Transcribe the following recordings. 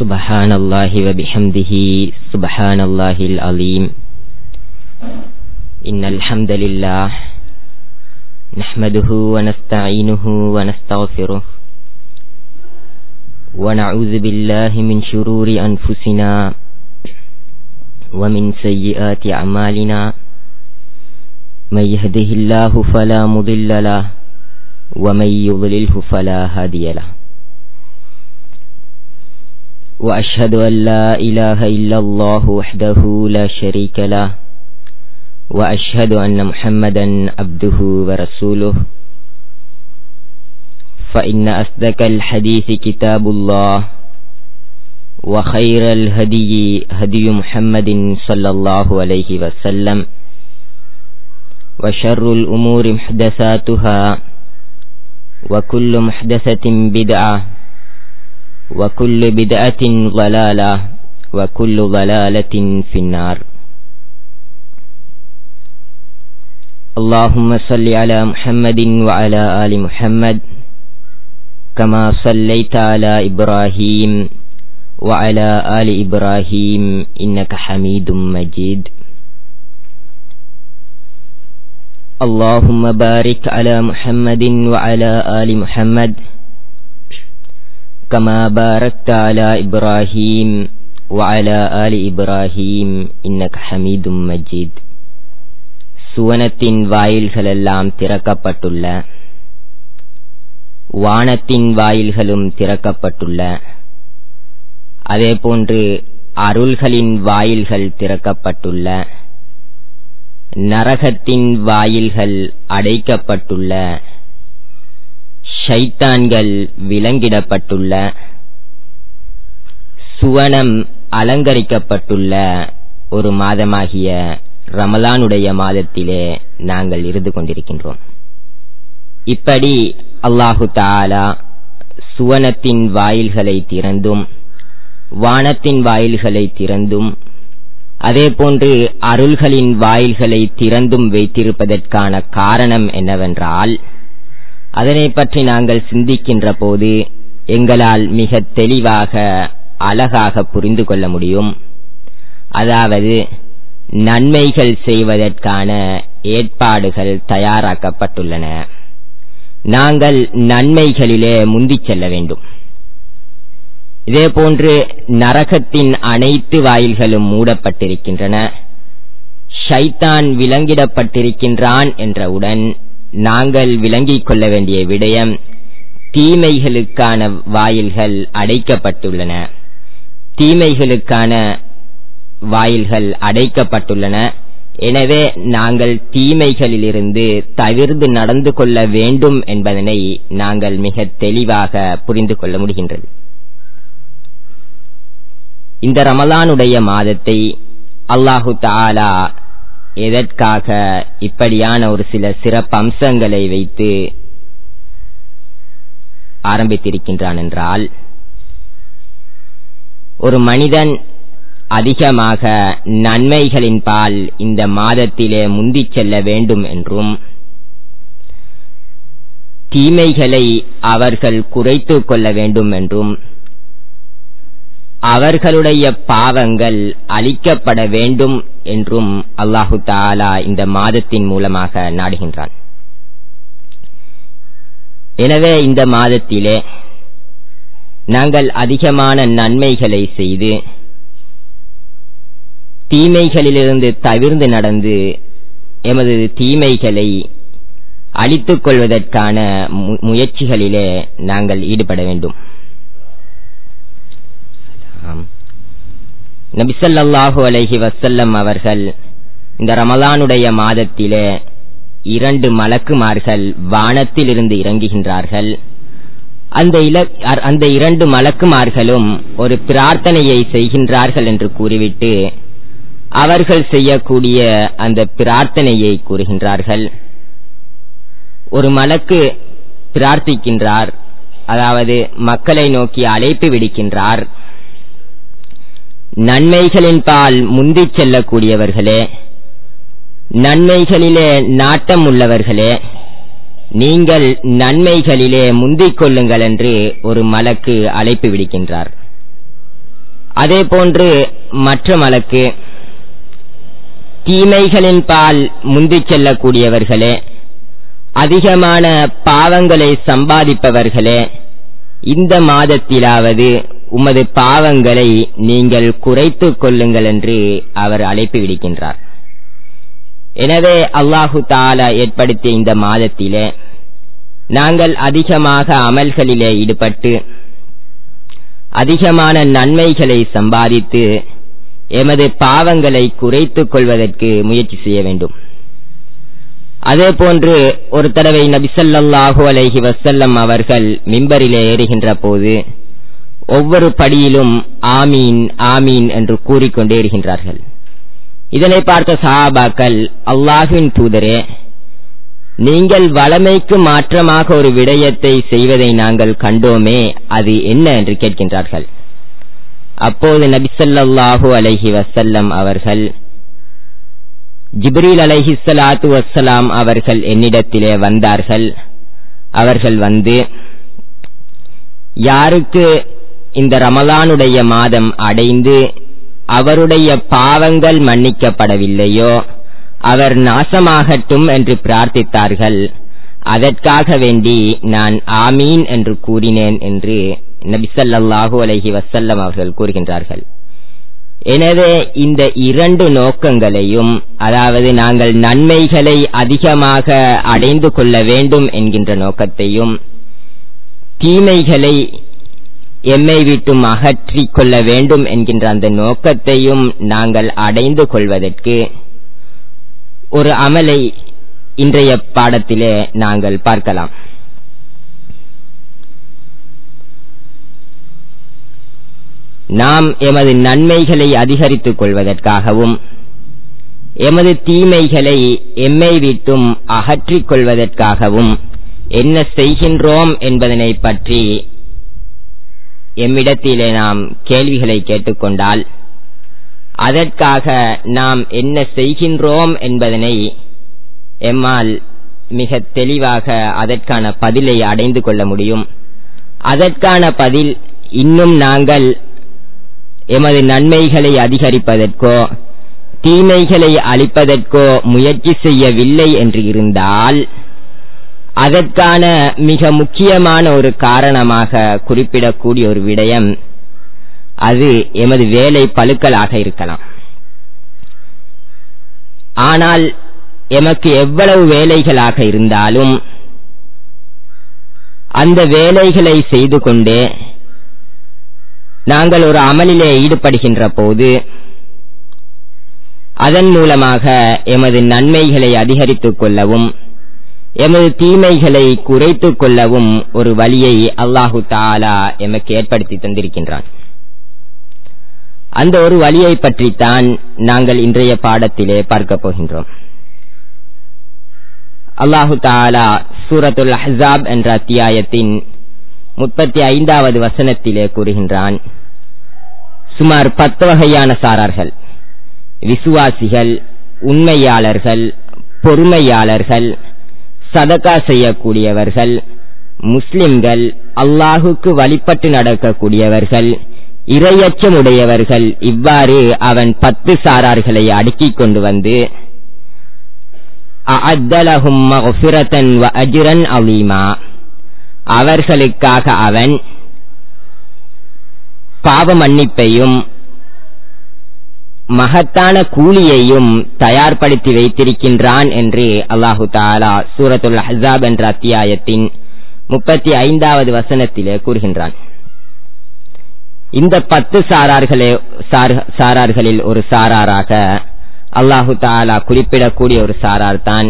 سبحان الله وبحمده سبحان الله العظيم إن الحمد لله نحمده ونستعينه ونستغفره ونعوذ بالله من شرور أنفسنا ومن سيئات أعمالنا من يهده الله فلا مضل له ومن يضلله فلا هادي له وأشهد أن لا إله إلا الله وحده لا شريك له وأشهد أن محمدا عبده ورسوله فإن أصدق الحديث كتاب الله وخير الهدي هدي محمد صلى الله عليه وسلم وشر الأمور محدثاتها وكل محدثة بدعة وكل بدعة ضلالة وكل ضلالة في النار اللهم صل على محمد وعلى آل محمد كما صليت على إبراهيم وعلى آل إبراهيم إنك حميد مجيد اللهم بارك على محمد وعلى آل محمد كما باركت على إبراهيم وعلى آل إبراهيم إنك حميد مجيد சுவனத்தின் வாயில்களெல்லாம் திறக்கப்பட்டுள்ள வானத்தின் வாயில்களும் திறக்கப்பட்டுள்ள அதேபோன்று அருள்களின் வாயில்கள் திறக்கப்பட்டுள்ள நரகத்தின் வாயில்கள் அடைக்கப்பட்டுள்ள ஷைத்தான்கள் விலங்கிடப்பட்டுள்ள சுவனம் அலங்கரிக்கப்பட்டுள்ள ஒரு மாதமாகிய ரமலானுடைய மாதத்திலே நாங்கள் இருந்து கொண்டிருக்கின்றோம் இப்படி அல்லாஹு தாலா சுவனத்தின் வாயில்களை திறந்தும் வானத்தின் வாயில்களை திறந்தும் அதே போன்று அருள்களின் வாயில்களை திறந்தும் வைத்திருப்பதற்கான காரணம் என்னவென்றால் அதனை பற்றி நாங்கள் சிந்திக்கின்ற போது எங்களால் மிக தெளிவாக அழகாக புரிந்து கொள்ள முடியும் அதாவது நன்மைகள் செய்வதற்கான ஏற்பாடுகள் தயாராக்கப்பட்டுள்ளன நாங்கள் நன்மைகளிலே முந்திச் செல்ல வேண்டும் இதேபோன்று நரகத்தின் அனைத்து வாயில்களும் மூடப்பட்டிருக்கின்றன ஷைத்தான் விலங்கிடப்பட்டிருக்கின்றான் என்றவுடன் நாங்கள் விளங்கிக் கொள்ள வேண்டிய விடயம் தீமைகளுக்கான வாயில்கள் அடைக்கப்பட்டுள்ளன தீமைகளுக்கான வாயில்கள் அடைக்கப்பட்டுள்ளன எனவே நாங்கள் தீமைகளிலிருந்து தவிர்த்து நடந்து கொள்ள வேண்டும் என்பதனை நாங்கள் மிக தெளிவாக புரிந்து கொள்ள முடிகின்றது இந்த ரமலானுடைய மாதத்தை அல்லாஹு தாலா எதற்காக இப்படியான ஒரு சில சிறப்பு அம்சங்களை வைத்து ஆரம்பித்திருக்கின்றான் என்றால் ஒரு மனிதன் அதிகமாக நன்மைகளின் பால் இந்த மாதத்திலே முந்திச் செல்ல வேண்டும் என்றும் தீமைகளை அவர்கள் குறைத்து கொள்ள வேண்டும் என்றும் அவர்களுடைய பாவங்கள் அழிக்கப்பட வேண்டும் என்றும் அல்லாஹு தாலா இந்த மாதத்தின் மூலமாக நாடுகின்றான் எனவே இந்த மாதத்திலே நாங்கள் அதிகமான நன்மைகளை செய்து தீமைகளிலிருந்து தவிர்ந்து நடந்து எமது தீமைகளை அழித்துக் கொள்வதற்கான முயற்சிகளிலே நாங்கள் ஈடுபட வேண்டும் நபிசல்லாஹு அலஹி வசல்லம் அவர்கள் இந்த ரமலானுடைய மாதத்திலே இரண்டு மலக்குமார்கள் வானத்திலிருந்து இறங்குகின்றார்கள் அந்த இல அந்த இரண்டு மலக்குமார்களும் ஒரு பிரார்த்தனையை செய்கின்றார்கள் என்று கூறிவிட்டு அவர்கள் செய்யக்கூடிய அந்த பிரார்த்தனையை கூறுகின்றார்கள் ஒரு மலக்கு பிரார்த்திக்கின்றார் அதாவது மக்களை நோக்கி அழைப்பு விடுக்கின்றார் நன்மைகளின் பால் முந்திச் செல்லக்கூடியவர்களே நன்மைகளிலே நாட்டம் உள்ளவர்களே நீங்கள் நன்மைகளிலே முந்திக் கொள்ளுங்கள் என்று ஒரு மலக்கு அழைப்பு விடுக்கின்றார் அதே போன்று மற்ற மலக்கு தீமைகளின் பால் முந்திச் செல்லக்கூடியவர்களே அதிகமான பாவங்களை சம்பாதிப்பவர்களே இந்த மாதத்திலாவது உமது பாவங்களை நீங்கள் குறைத்துக் கொள்ளுங்கள் என்று அவர் அழைப்பு விடுக்கின்றார் எனவே அல்லாஹு தாலா ஏற்படுத்திய இந்த மாதத்திலே நாங்கள் அதிகமாக அமல்களிலே ஈடுபட்டு அதிகமான நன்மைகளை சம்பாதித்து எமது பாவங்களை குறைத்துக் கொள்வதற்கு முயற்சி செய்ய வேண்டும் அதே போன்று ஒரு தடவை நபிசல்லாஹு அலைஹி வசல்லம் அவர்கள் மிம்பரிலே ஏறுகின்ற போது ஒவ்வொரு படியிலும் ஆமீன் ஆமீன் என்று கூறிக்கொண்டே இருக்கின்றார்கள் இதனை பார்த்த சஹாபாக்கள் அல்லாஹுவின் தூதரே நீங்கள் வளமைக்கு மாற்றமாக ஒரு விடயத்தை செய்வதை நாங்கள் கண்டோமே அது என்ன என்று கேட்கின்றார்கள் அப்போது நபிசல்லாஹு அலைஹி வசல்லம் அவர்கள் ஜிப்ரீல் அலைஹி சலாத்து வசலாம் அவர்கள் என்னிடத்திலே வந்தார்கள் அவர்கள் வந்து யாருக்கு இந்த ரமலானுடைய மாதம் அடைந்து அவருடைய பாவங்கள் மன்னிக்கப்படவில்லையோ அவர் நாசமாகட்டும் என்று பிரார்த்தித்தார்கள் அதற்காக வேண்டி நான் ஆமீன் என்று கூறினேன் என்று நபிசல்லாஹு அலஹி வசல்லம் அவர்கள் கூறுகின்றார்கள் எனவே இந்த இரண்டு நோக்கங்களையும் அதாவது நாங்கள் நன்மைகளை அதிகமாக அடைந்து கொள்ள வேண்டும் என்கின்ற நோக்கத்தையும் தீமைகளை எம்மை விட்டும் அகற்றிக் கொள்ள வேண்டும் என்கின்ற அந்த நோக்கத்தையும் நாங்கள் அடைந்து கொள்வதற்கு ஒரு அமலை இன்றைய பாடத்திலே நாங்கள் பார்க்கலாம் நாம் எமது நன்மைகளை அதிகரித்துக் கொள்வதற்காகவும் எமது தீமைகளை எம்மை விட்டும் அகற்றிக் கொள்வதற்காகவும் என்ன செய்கின்றோம் என்பதனை பற்றி எம்மிடத்திலே நாம் கேள்விகளை கேட்டுக்கொண்டால் அதற்காக நாம் என்ன செய்கின்றோம் என்பதனை எம்மால் மிக தெளிவாக அதற்கான பதிலை அடைந்து கொள்ள முடியும் அதற்கான பதில் இன்னும் நாங்கள் எமது நன்மைகளை அதிகரிப்பதற்கோ தீமைகளை அளிப்பதற்கோ முயற்சி செய்யவில்லை என்று இருந்தால் அதற்கான மிக முக்கியமான ஒரு காரணமாக குறிப்பிடக்கூடிய ஒரு விடயம் அது எமது வேலை பழுக்கலாக இருக்கலாம் ஆனால் எமக்கு எவ்வளவு வேலைகளாக இருந்தாலும் அந்த வேலைகளை செய்து கொண்டே நாங்கள் ஒரு அமலிலே ஈடுபடுகின்ற போது அதன் மூலமாக எமது நன்மைகளை அதிகரித்துக் கொள்ளவும் எமது தீமைகளை குறைத்துக் கொள்ளவும் ஒரு வழியை அல்லாஹு தாலா எமக்கு ஏற்படுத்தி தந்திருக்கின்றான் அந்த ஒரு வழியை பற்றித்தான் நாங்கள் இன்றைய பாடத்திலே பார்க்க போகின்றோம் அல்லாஹு தாலா சூரத்துல் அஹாப் என்ற அத்தியாயத்தின் முப்பத்தி ஐந்தாவது வசனத்திலே கூறுகின்றான் சுமார் பத்து வகையான சாரார்கள் விசுவாசிகள் உண்மையாளர்கள் பொறுமையாளர்கள் சதகா செய்யக்கூடியவர்கள் முஸ்லிம்கள் அல்லாஹுக்கு வழிபட்டு நடக்கக்கூடியவர்கள் இரையச்சமுடையவர்கள் இவ்வாறு அவன் பத்து சாரார்களை அடுக்கிக் கொண்டு வந்து அஅத்தலஹும் மஃபிரத்தன் வ அஜ்ரன் அலீமா அவர்களுக்காக அவன் பாவ மன்னிப்பையும் மகத்தான கூலியையும் தயார்படுத்தி வைத்திருக்கின்றான் என்று அல்லாஹு தாலா சூரத்துல் ஹசாப் என்ற அத்தியாயத்தின் முப்பத்தி ஐந்தாவது வசனத்திலே கூறுகின்றான் இந்த பத்து சாரார்களே சாரார்களில் ஒரு சாராராக அல்லாஹு தாலா குறிப்பிடக்கூடிய ஒரு சாரார் தான்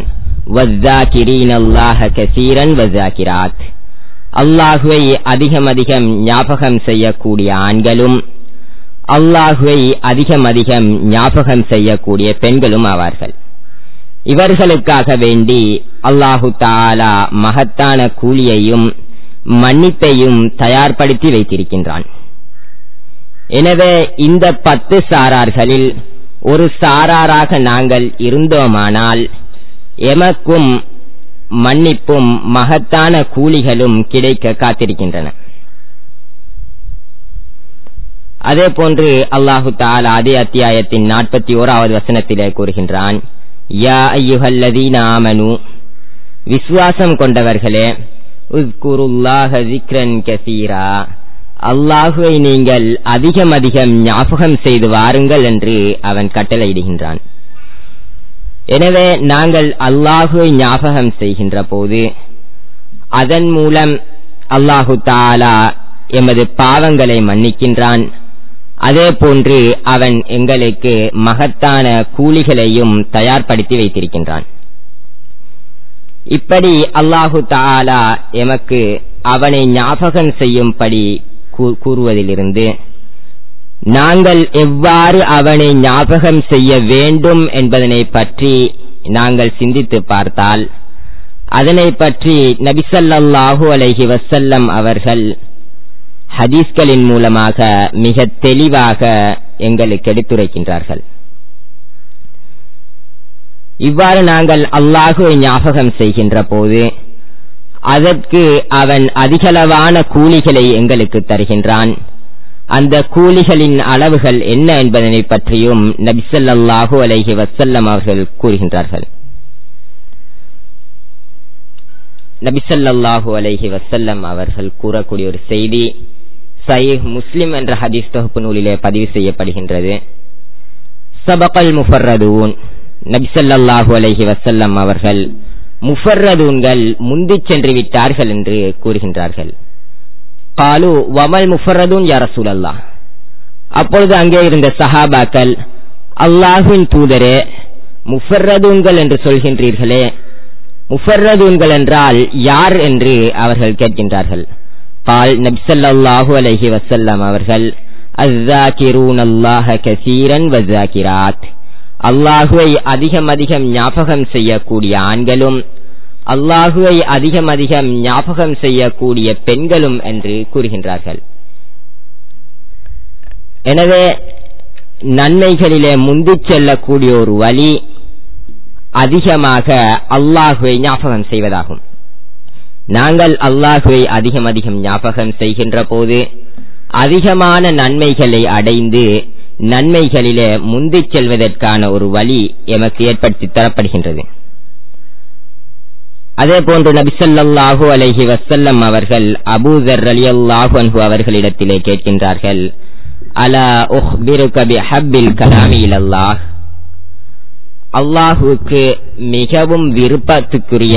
வஜாக்கிராத் அல்லாஹுவை அதிகம் அதிகம் ஞாபகம் செய்யக்கூடிய ஆண்களும் அல்லாஹுவை அதிகம் அதிகம் ஞாபகம் செய்யக்கூடிய பெண்களும் ஆவார்கள் இவர்களுக்காக வேண்டி அல்லாஹு தாலா மகத்தான கூலியையும் மன்னிப்பையும் தயார்படுத்தி வைத்திருக்கின்றான் எனவே இந்த பத்து சாரார்களில் ஒரு சாராராக நாங்கள் இருந்தோமானால் எமக்கும் மன்னிப்பும் மகத்தான கூலிகளும் கிடைக்க காத்திருக்கின்றன அதே போன்று அல்லாஹு தாலா அதே அத்தியாயத்தின் நாற்பத்தி ஓராவது வசனத்திலே கூறுகின்றான் யா ஐயுஹல்லதீன ஆமனு விசுவாசம் கொண்டவர்களே உஸ்குருல்லாஹ ஜிக்ரன் கசீரா அல்லாஹுவை நீங்கள் அதிகம் அதிகம் ஞாபகம் செய்து வாருங்கள் என்று அவன் கட்டளையிடுகின்றான் எனவே நாங்கள் அல்லாஹுவை ஞாபகம் செய்கின்ற போது அதன் மூலம் அல்லாஹு தாலா எமது பாவங்களை மன்னிக்கின்றான் அதே போன்று அவன் எங்களுக்கு மகத்தான கூலிகளையும் தயார்படுத்தி வைத்திருக்கின்றான் இப்படி அல்லாஹு தாலா எமக்கு அவனை ஞாபகம் செய்யும்படி கூறுவதிலிருந்து நாங்கள் எவ்வாறு அவனை ஞாபகம் செய்ய வேண்டும் என்பதனை பற்றி நாங்கள் சிந்தித்து பார்த்தால் அதனை பற்றி நபிசல்லாஹு அலைஹி வசல்லம் அவர்கள் ஹதீஸ்களின் மூலமாக மிக தெளிவாக எங்களுக்கு எடுத்துரைக்கின்றார்கள் இவ்வாறு நாங்கள் அல்லாஹுவை ஞாபகம் செய்கின்ற போது அதற்கு அவன் அதிகளவான கூலிகளை எங்களுக்கு தருகின்றான் அந்த கூலிகளின் அளவுகள் என்ன என்பதனை பற்றியும் நபிசல்லாஹு அலைஹி வசல்லம் அவர்கள் கூறுகின்றார்கள் நபிசல்லாஹு அலைஹி வசல்லம் அவர்கள் கூறக்கூடிய ஒரு செய்தி சயீஹ் முஸ்லிம் என்ற ஹதீஸ் தொகுப்பு நூலிலே பதிவு செய்யப்படுகின்றது சபகல் முஃபர்ரதூன் நபிசல்லாஹு அலைஹி வசல்லம் அவர்கள் முஃபர்ரதூன்கள் முந்திச் சென்று விட்டார்கள் என்று கூறுகின்றார்கள் காலு வமல் முஃபர்ரதூன் யா ரசூலல்லாஹ் அப்பொழுது அங்கே இருந்த சஹாபாக்கள் அல்லாஹுவின் தூதரே முஃபர்ரதூன்கள் என்று சொல்கின்றீர்களே முஃபர்ரதூன்கள் என்றால் யார் என்று அவர்கள் கேட்கின்றார்கள் கால் நபிசல்லாஹு அலைஹி வசல்லம் அவர்கள் அஸ்ஸாகிரூன் அல்லாஹ கசீரன் வஸாகிராத் அல்லாஹுவை அதிகம் அதிகம் ஞாபகம் செய்யக்கூடிய ஆண்களும் அல்லாஹுவை அதிகம் அதிகம் ஞாபகம் செய்யக்கூடிய பெண்களும் என்று கூறுகின்றார்கள் எனவே நன்மைகளிலே முந்திச் செல்லக்கூடிய ஒரு வழி அதிகமாக அல்லாஹுவை ஞாபகம் செய்வதாகும் நாங்கள் அல்லாஹுவை அதிகம் அதிகம் ஞாபகம் செய்கின்ற போது அதிகமான நன்மைகளை அடைந்து நன்மைகளிலே முந்திச் செல்வதற்கான ஒரு வழி எமக்கு ஏற்படுத்தி தரப்படுகின்றது அதே போன்று நபிசல்லாஹு அலைஹி வசல்லம் அவர்கள் அபூதர் அலி அல்லாஹு அன்ஹு அவர்களிடத்திலே கேட்கின்றார்கள் அலா உஹ்பிருக பிஹப்பில் கலாமி இலல்லாஹ் அல்லாஹுவுக்கு மிகவும் விருப்பத்துக்குரிய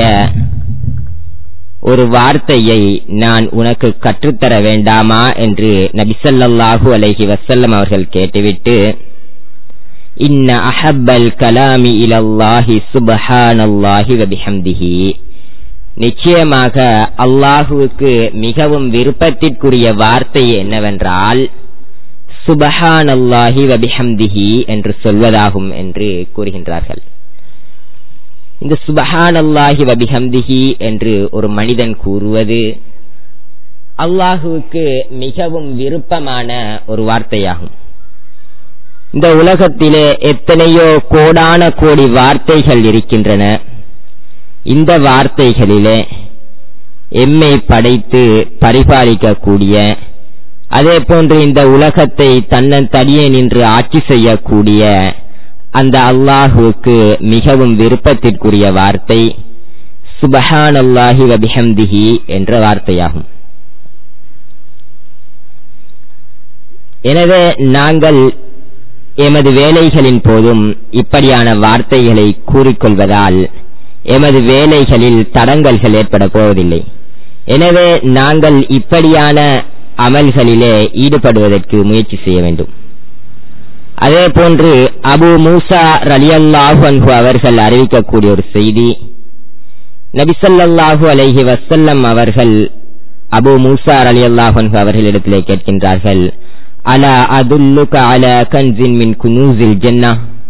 ஒரு வார்த்தையை நான் உனக்கு கற்றுத்தர வேண்டாமா என்று நபிசல்லாஹு அலைஹி வசல்லம் அவர்கள் கேட்டுவிட்டு இன்ன அஹப்பல் கலாமி இலல்லாஹி சுபஹானல்லாஹி வபிஹம்திஹி நிச்சயமாக அல்லாஹுவுக்கு மிகவும் விருப்பத்திற்குரிய வார்த்தை என்னவென்றால் சுபஹான் அல்லாஹி வபிஹம்திஹி என்று சொல்வதாகும் என்று கூறுகின்றார்கள் இந்த சுபஹான் அல்லாஹி வபிஹம்திஹி என்று ஒரு மனிதன் கூறுவது அல்லாஹுவுக்கு மிகவும் விருப்பமான ஒரு வார்த்தையாகும் இந்த உலகத்திலே எத்தனையோ கோடான கோடி வார்த்தைகள் இருக்கின்றன இந்த வார்த்தைகளிலே எம்மை படைத்து பரிபாலிக்கக்கூடிய அதே போன்று இந்த உலகத்தை தன்னன் தனியே நின்று ஆட்சி செய்யக்கூடிய அந்த அல்லாஹுவுக்கு மிகவும் விருப்பத்திற்குரிய வார்த்தை சுபஹான் அல்லாஹி வபிஹம்திஹி என்ற வார்த்தையாகும் எனவே நாங்கள் எமது வேலைகளின் போதும் இப்படியான வார்த்தைகளை கூறிக்கொள்வதால் எமது வேலைகளில் தடங்கல்கள் ஏற்பட போவதில்லை எனவே நாங்கள் இப்படியான அமல்களிலே ஈடுபடுவதற்கு முயற்சி செய்ய வேண்டும் அதே போன்று அபு மூசா ரலியல்லாஹு அன்ஹு அவர்கள் அறிவிக்கக்கூடிய ஒரு செய்தி நபிசல்லாஹு அலைஹி வசல்லம் அவர்கள் அபு மூசா ரலியல்லாஹு அன்ஹு அவர்களிடத்திலே கேட்கின்றார்கள் அலா அதுல்லுக அலா கன்சின் மின் குனூசில் ஜன்னா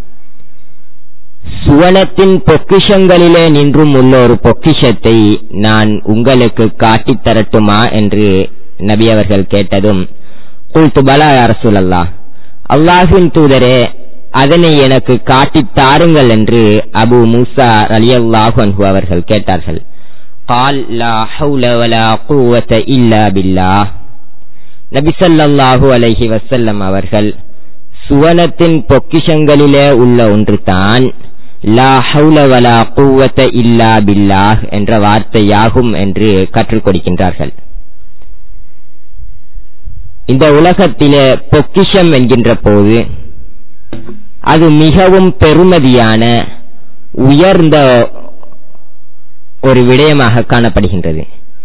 சுவனத்தின் பொக்கிஷங்களிலே நின்றும் உள்ள ஒரு பொக்கிஷத்தை நான் உங்களுக்கு காட்டித் தரட்டுமா என்று நபி அவர்கள் கேட்டதும் குல்து பலா அரசுலல்லா அல்லாஹின் தூதரே அதனை எனக்கு காட்டித் தாருங்கள் என்று அபு மூசா அலியல்லாஹு அன்ஹு அவர்கள் கேட்டார்கள் قال لا حول ولا قوة إلا بالله நபிசல்லாஹு அலைஹி வசல்லம் அவர்கள் சுவனத்தின் பொக்கிஷங்களிலே உள்ள ஒன்று தான் லா ஹவுல வலா குவத்த இல்லா பில்லாஹ் என்ற வார்த்தையாகும் என்று கற்றுக் கொடுக்கின்றார்கள் இந்த உலகத்திலே பொக்கிஷம் என்கின்ற போது அது மிகவும் பெருமதியான உயர்ந்த ஒரு விடயமாக காணப்படுகின்றது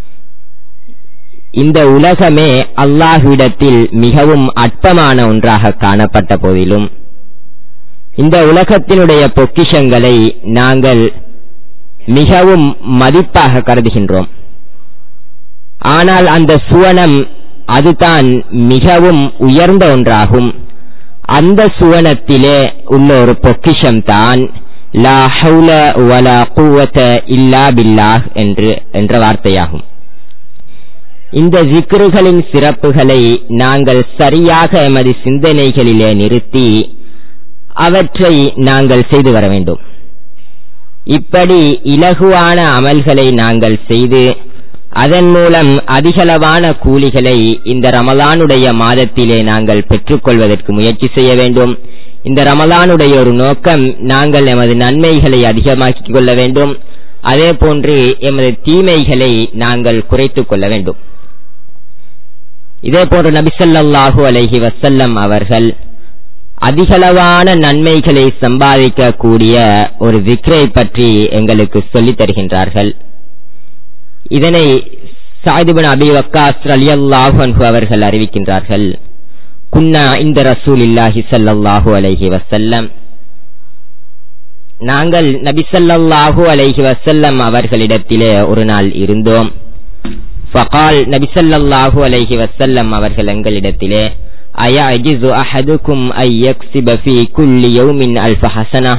இந்த உலகமே அல்லாஹ்விடத்தில் மிகவும் அற்பமான ஒன்றாக காணப்பட்ட போதிலும் இந்த உலகத்தினுடைய பொக்கிஷங்களை நாங்கள் மிகவும் மதிப்பாக கருதுகின்றோம் ஆனால் அந்த சுவனம் அதுதான் மிகவும் உயர்ந்த ஒன்றாகும் அந்த சுவனத்திலே உள்ள ஒரு பொக்கிஷம் தான் லா ஹவுல வலா குவத்த இல்லா பில்லாஹ் என்று என்ற வார்த்தையாகும் இந்த ஜிக்ருகளின் சிறப்புகளை நாங்கள் சரியாக எமது சிந்தனைகளிலே நிறுத்தி அவற்றை நாங்கள் செய்து வர வேண்டும் இப்படி இலகுவான அமல்களை நாங்கள் செய்து அதன் மூலம் அதிகளவான கூலிகளை இந்த ரமலானுடைய மாதத்திலே நாங்கள் பெற்றுக்கொள்வதற்கு முயற்சி செய்ய வேண்டும் இந்த ரமலானுடைய ஒரு நோக்கம் நாங்கள் எமது நன்மைகளை அதிகமாக்கிக் கொள்ள வேண்டும் அதே போன்று எமது தீமைகளை நாங்கள் குறைத்துக் கொள்ள வேண்டும் இதே போன்று நபிசல்லாஹூ அலைஹி வசல்லம் அவர்கள் அதிகளவான நன்மைகளை சம்பாதிக்கக்கூடிய ஒரு விக்ரை பற்றி எங்களுக்கு சொல்லித் தருகின்றார்கள் இதனை சாயிதுபின் அபி வக்காஸ் அலியல்லாஹு அன்ஹு அவர்கள் அறிவிக்கின்றார்கள் குன்னா இந்த ரசூல் இல்லாஹி சல்லாஹூ அலைஹி வசல்லம் நாங்கள் நபிசல்லாஹூ அலைஹி வசல்லம் அவர்களிடத்திலே ஒரு நாள் இருந்தோம் ஃபகால் நபிசல்லாஹூ அலைஹி வசல்லம் அவர்கள் எங்களிடத்திலே أيعجز أحدكم أن يكسب في كل يوم ألف حسنة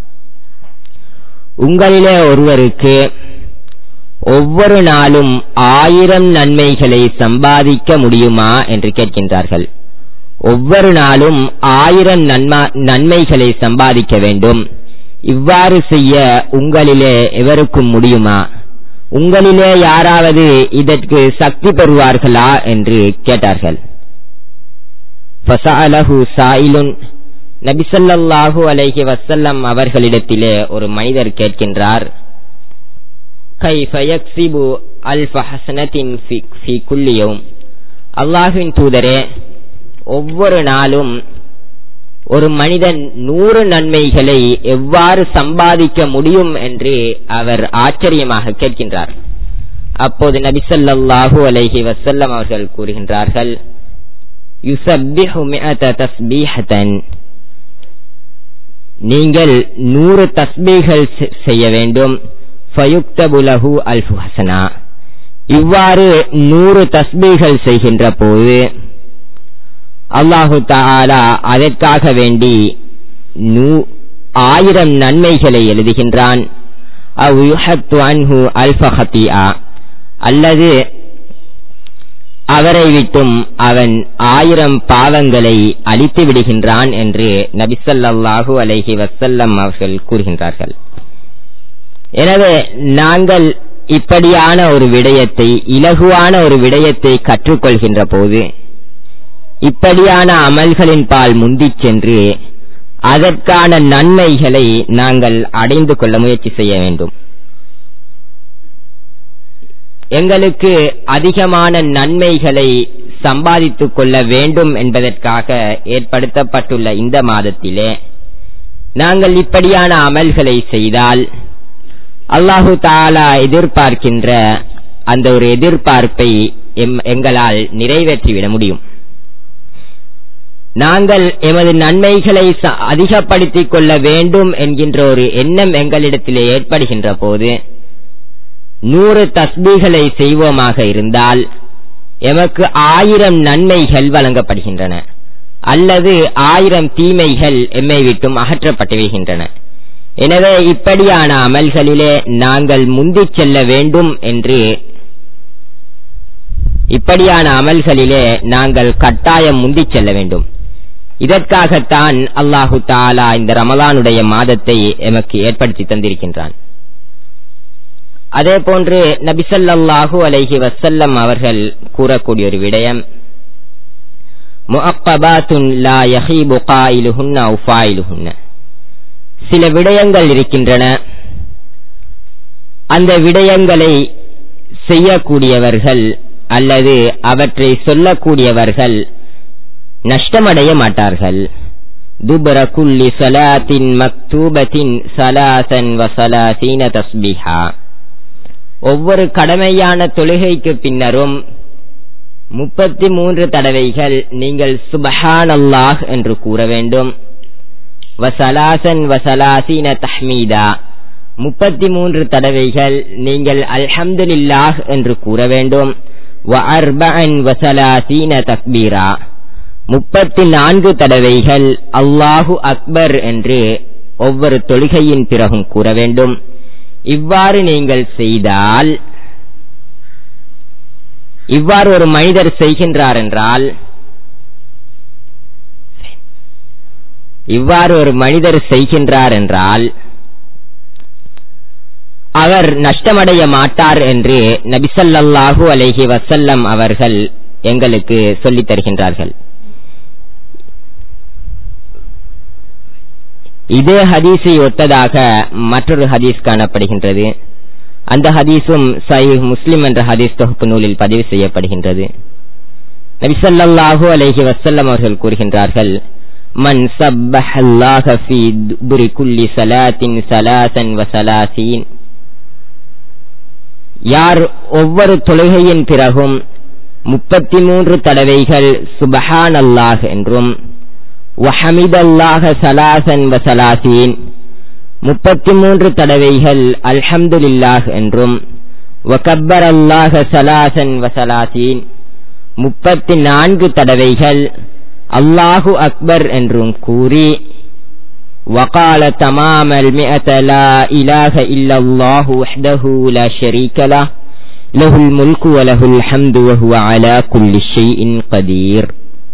உங்களிலே ஒருவருக்கு ஒவ்வொரு நாளும் ஆயிரம் நன்மைகளை சம்பாதிக்க முடியுமா என்று கேட்கின்றார்கள் ஒவ்வொரு நாளும் ஆயிரம் நன்மைகளை சம்பாதிக்க வேண்டும் இவ்வாறு செய்ய உங்களிலே எவருக்கும் முடியுமா உங்களிலே யாராவது இதற்கு சக்தி பெறுவார்களா என்று கேட்டார்கள் ஃபசஅலஹு சாயிலுன் நபிசல்லாஹு அலைஹி வசல்லம் அவர்களிடத்திலே ஒரு மனிதர் கேட்கின்றார் கைஃப யக்ஸிபு அல்ஃப ஹசனத்தின் ஃபி குல்லி யௌம் அல்லாஹ்வின் தூதரே ஒவ்வொரு நாளும் ஒரு மனிதன் நூறு நன்மைகளை எவ்வாறு சம்பாதிக்க முடியும் என்று அவர் ஆச்சரியமாக கேட்கின்றார் அப்போது நபிசல்லாஹு அலைஹி வசல்லம் அவர்கள் கூறுகின்றார்கள் யுசப்பிஹு மிஅத தஸ்பீஹத்தன் நீங்கள் நூறு தஸ்பீகள் செய்ய வேண்டும் ஃபயுக்தபு லஹு அல்ஃபு ஹசனா இவ்வாறு நூறு தஸ்பீகள் செய்கின்ற போது அல்லாஹு தாலா அதற்காக வேண்டி நூ ஆயிரம் நன்மைகளை எழுதுகின்றான் அவ் யுஹத்து அன்ஹு அல்ஃப ஹத்தியா அல்லது அவரை விட்டும் அவன் ஆயிரம் பாவங்களை அழித்து விடுகின்றான் என்று நபிசல்லாஹு அலைஹி வசல்லம் அவர்கள் கூறுகின்றார்கள் எனவே நாங்கள் இப்படியான ஒரு விடயத்தை இலகுவான ஒரு விடயத்தை கற்றுக்கொள்கின்ற போது இப்படியான அமல்களின் பால் முந்திச் சென்று அதற்கான நன்மைகளை நாங்கள் அடைந்து கொள்ள முயற்சி செய்ய வேண்டும் எங்களுக்கு அதிகமான நன்மைகளை சம்பாதித்துக் கொள்ள வேண்டும் என்பதற்காக ஏற்படுத்தப்பட்டுள்ள இந்த மாதத்திலே நாங்கள் இப்படியான அமல்களை செய்தால் அல்லாஹு தாலா எதிர்பார்க்கின்ற அந்த ஒரு எதிர்பார்ப்பை எங்களால் நிறைவேற்றிவிட முடியும் நாங்கள் எமது நன்மைகளை அதிகப்படுத்திக் கொள்ள வேண்டும் என்கின்ற ஒரு எண்ணம் எங்களிடத்திலே ஏற்படுகின்ற போது நூறு தஸ்பீகளை செய்வோமாக இருந்தால் எமக்கு ஆயிரம் நன்மைகள் வழங்கப்படுகின்றன அல்லது ஆயிரம் தீமைகள் எம்மை விட்டும் அகற்றப்பட்டு வருகின்றன எனவே இப்படியான அமல்களிலே நாங்கள் முந்திச் செல்ல வேண்டும் என்று இப்படியான அமல்களிலே நாங்கள் கட்டாயம் முந்திச் செல்ல வேண்டும் இதற்காகத்தான் அல்லாஹு தாலா இந்த ரமலானுடைய மாதத்தை எமக்கு ஏற்படுத்தி தந்திருக்கின்றான் அதே போன்று நபிசல்லாஹு அலைஹி வசல்லம் அவர்கள் கூறக்கூடிய ஒரு விடயம் முஅக்கபாத்துன் லா யஹீபு காயிலுஹுன்ன அவு ஃபாயிலுஹுன்ன சில விடயங்கள் இருக்கின்றன அந்த விடயங்களை செய்யக்கூடியவர்கள் அல்லது அவற்றை சொல்லக்கூடியவர்கள் நஷ்டமடைய மாட்டார்கள் துபர குல்லி சலாத்தின் மக்தூபத்தின் சலாசன் வசலாசீன தஸ்பிஹா ஒவ்வொரு கடமையான தொழுகைக்கு பின்னரும் முப்பத்தி மூன்று தடவைகள் நீங்கள் சுபஹான் அல்லாஹ் என்று கூற வேண்டும் வசலாசன் வசலாசீன தஹ்மீதா முப்பத்தி மூன்று தடவைகள் நீங்கள் அல்ஹம்துலில்லாஹ் என்று கூற வேண்டும் வ அர்பஅன் வசலாசீன தக்பீரா முப்பத்தி நான்கு தடவைகள் அல்லாஹு அக்பர் என்று ஒவ்வொரு தொழுகையின் பிறகும் கூற வேண்டும் இவ்வாறு நீங்கள் செய்தால் இவ்வாறு ஒரு மனிதர் செய்கின்றார் என்றால் இவ்வாறு ஒரு மனிதர் செய்கின்றார் என்றால் அவர் நஷ்டமடைய மாட்டார் என்று நபிசல்லாஹு அலைஹி வசல்லம் அவர்கள் எங்களுக்கு சொல்லித் தருகின்றார்கள் இதே ஹதீஸை ஒத்ததாக மற்றொரு ஹதீஸ் காணப்படுகின்றது அந்த ஹதீஸும் சஹீஹ் முஸ்லிம் என்ற ஹதீஸ் தொகுப்பு நூலில் பதிவு செய்யப்படுகின்றது நபிசல்லாஹு அலைஹி வசல்லம் அவர்கள் கூறுகின்றார்கள் மன் சப்பஹ அல்லாஹ ஃபீ துபுரி குல்லி சலாத்தின் சலாசன் வசலாசீன் யார் ஒவ்வொரு தொழுகையின் பிறகும் முப்பத்தி மூன்று தடவைகள் சுபஹான் அல்லாஹ் என்றும் வஹமித் அல்லாஹ சலாசன் வசலாசீன் முப்பத்தி மூன்று தடவைகள் அல்ஹம்துலில்லாஹ் என்றும் வகப்பர் அல்லாஹ சலாசன் வசலாசீன் முப்பத்தி நான்கு தடவைகள் அல்லாஹு அக்பர் என்றும் கூறி وقال تمام المئة لا إله إلا الله وحده لا شريك له له الملك وله الحمد وهو على كل شيء قدير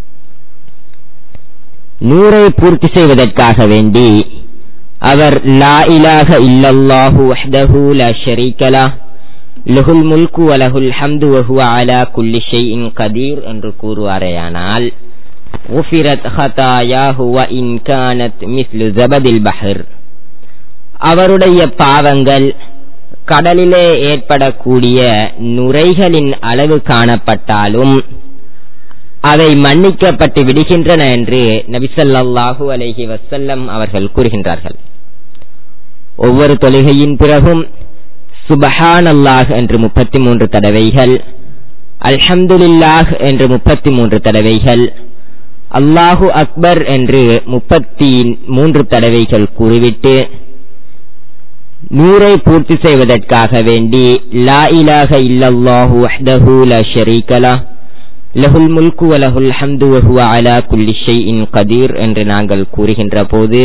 நூறை பூர்த்தி செய்வதற்காக வேண்டி அவர் லா இலாக இல்லல்லாஹு வஹ்தஹு லா ஷரீக லஹ் லஹுல் முல்கு வலஹுல் ஹம்து வஹுவ அலா குல்லி ஷைஇன் கதீர் என்று கூறுவாரேயானால் غفرت خطاياه وإن كانت مثل زبد البحر அவருடைய பாவங்கள் கடலிலே ஏற்படக்கூடிய நுரைகளின் அளவு காணப்பட்டாலும் அவை மன்னிக்கப்பட்டு விடுகின்றன என்று நபிசல்லாஹு அலைஹி வசல்லம் அவர்கள் கூறுகின்றார்கள் ஒவ்வொரு தொழுகையின் பிறகும் சுபஹான் அல்லாஹ் என்று முப்பத்தி மூன்று தடவைகள் அல்ஹம்துலில்லாஹ் என்று முப்பத்தி மூன்று தடவைகள் அல்லாஹு அக்பர் என்று முப்பத்தி மூன்று தடவைகள் கூறிவிட்டு நூறை பூர்த்தி செய்வதற்காக வேண்டி லா இலாக இல்லல்லாஹு வஹ்தஹு லா ஷரீக லஹ் லஹுல் முல்கு வலஹுல் ஹம்து வஹுவ அலா குல்லி ஷைஇன் கதீர் என்று நாங்கள் கூறுகின்ற போது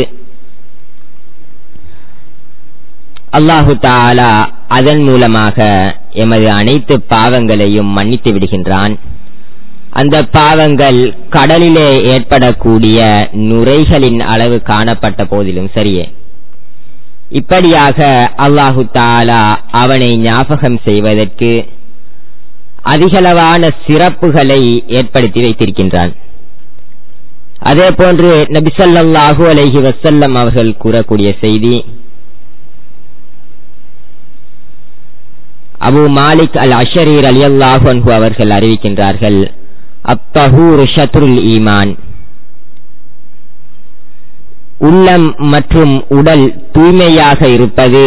அல்லாஹு தாலா அதன் மூலமாக எமது அனைத்து பாவங்களையும் மன்னித்து விடுகின்றான் அந்த பாவங்கள் கடலிலே ஏற்படக்கூடிய நுரைகளின் அளவு காணப்பட்ட போதிலும் சரியே இப்படியாக அல்லாஹு தாலா அவனை ஞாபகம் செய்வதற்கு அதிகளவான சிறப்புகளை ஏற்படுத்தி வைத்திருக்கின்றான் அதே போன்று நபிசல்லாஹு அலைஹி வசல்லம் அவர்கள் கூறக்கூடிய செய்தி அபு மாலிக் அல் அஷரீர் அலி அல்லாஹு அவர்கள் அறிவிக்கின்றார்கள் அத்தஹூர் ஷத்ருல் ஈமான் உள்ளம் மற்றும் உடல் தூய்மையாக இருப்பது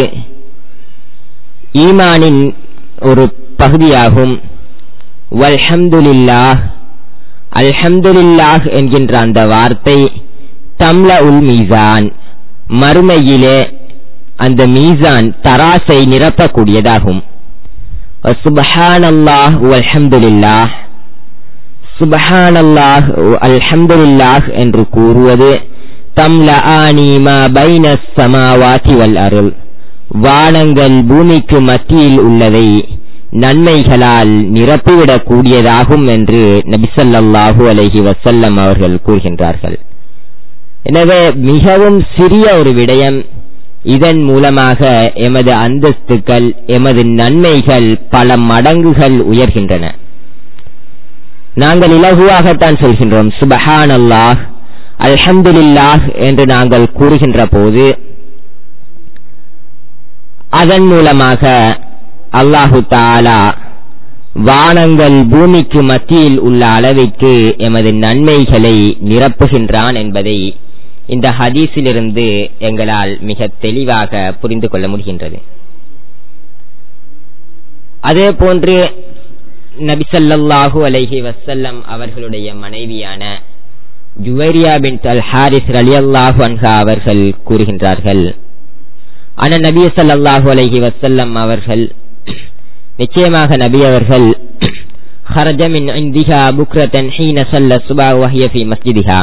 ஈமானின் ஒரு பகுதியாகும் வல்ஹம்துலில்லாஹ் அல்ஹம்துலில்லாஹ் என்கின்ற அந்த வார்த்தை தம்ல உல் மீசான் மறுமையிலே அந்த மீசான் தராசை நிரப்பக்கூடியதாகும் சுபஹானல்லாஹ் வல்ஹம்துலில்லாஹ் சுபஹானல்லாஹ் அல்ஹம்துலில்லாஹ் என்று கூறுவது தம்லஆனி மா பைன சமாவாதி வல் அருள் வானங்கள் பூமிக்கு மத்தியில் உள்ளதை நன்மைகளால் நிரப்பிவிடக் கூடியதாகும் என்று நபிசல்லாஹு அலைஹி வசல்லம் அவர்கள் கூறுகின்றார்கள் எனவே மிகவும் சிறிய ஒரு விடயம் இதன் மூலமாக எமது அந்தஸ்துக்கள் எமது நன்மைகள் பல மடங்குகள் உயர்கின்றன நாங்கள் இலகுவாகத்தான் சொல்கின்றோம் சுபஹான் அல்லாஹ் அல்ஹம்துலில்லாஹ் என்று நாங்கள் கூறுகின்ற போது அதன் மூலமாக அல்லாஹு தாலா வானங்கள் பூமிக்கு மத்தியில் உள்ள அளவிற்கு எமது நன்மைகளை நிரப்புகின்றான் என்பதை இந்த ஹதீஸிலிருந்து எங்களால் மிக தெளிவாக புரிந்து கொள்ள முடிகின்றது அதே போன்று நபிசல்லாஹு அலைஹி வசல்லம் அவர்களுடைய மனைவியான ஜுவைரியா பின் அல் ஹாரிஸ் அலி அல்லாஹு அன்ஹா அவர்கள் கூறுகின்றார்கள் அன நபி சல்லாஹு அலைஹி வசல்லம் அவர்கள் நிச்சயமாக நபி அவர்கள் خرج من عندها بكرة حين صلى الصبح وهي في مسجدها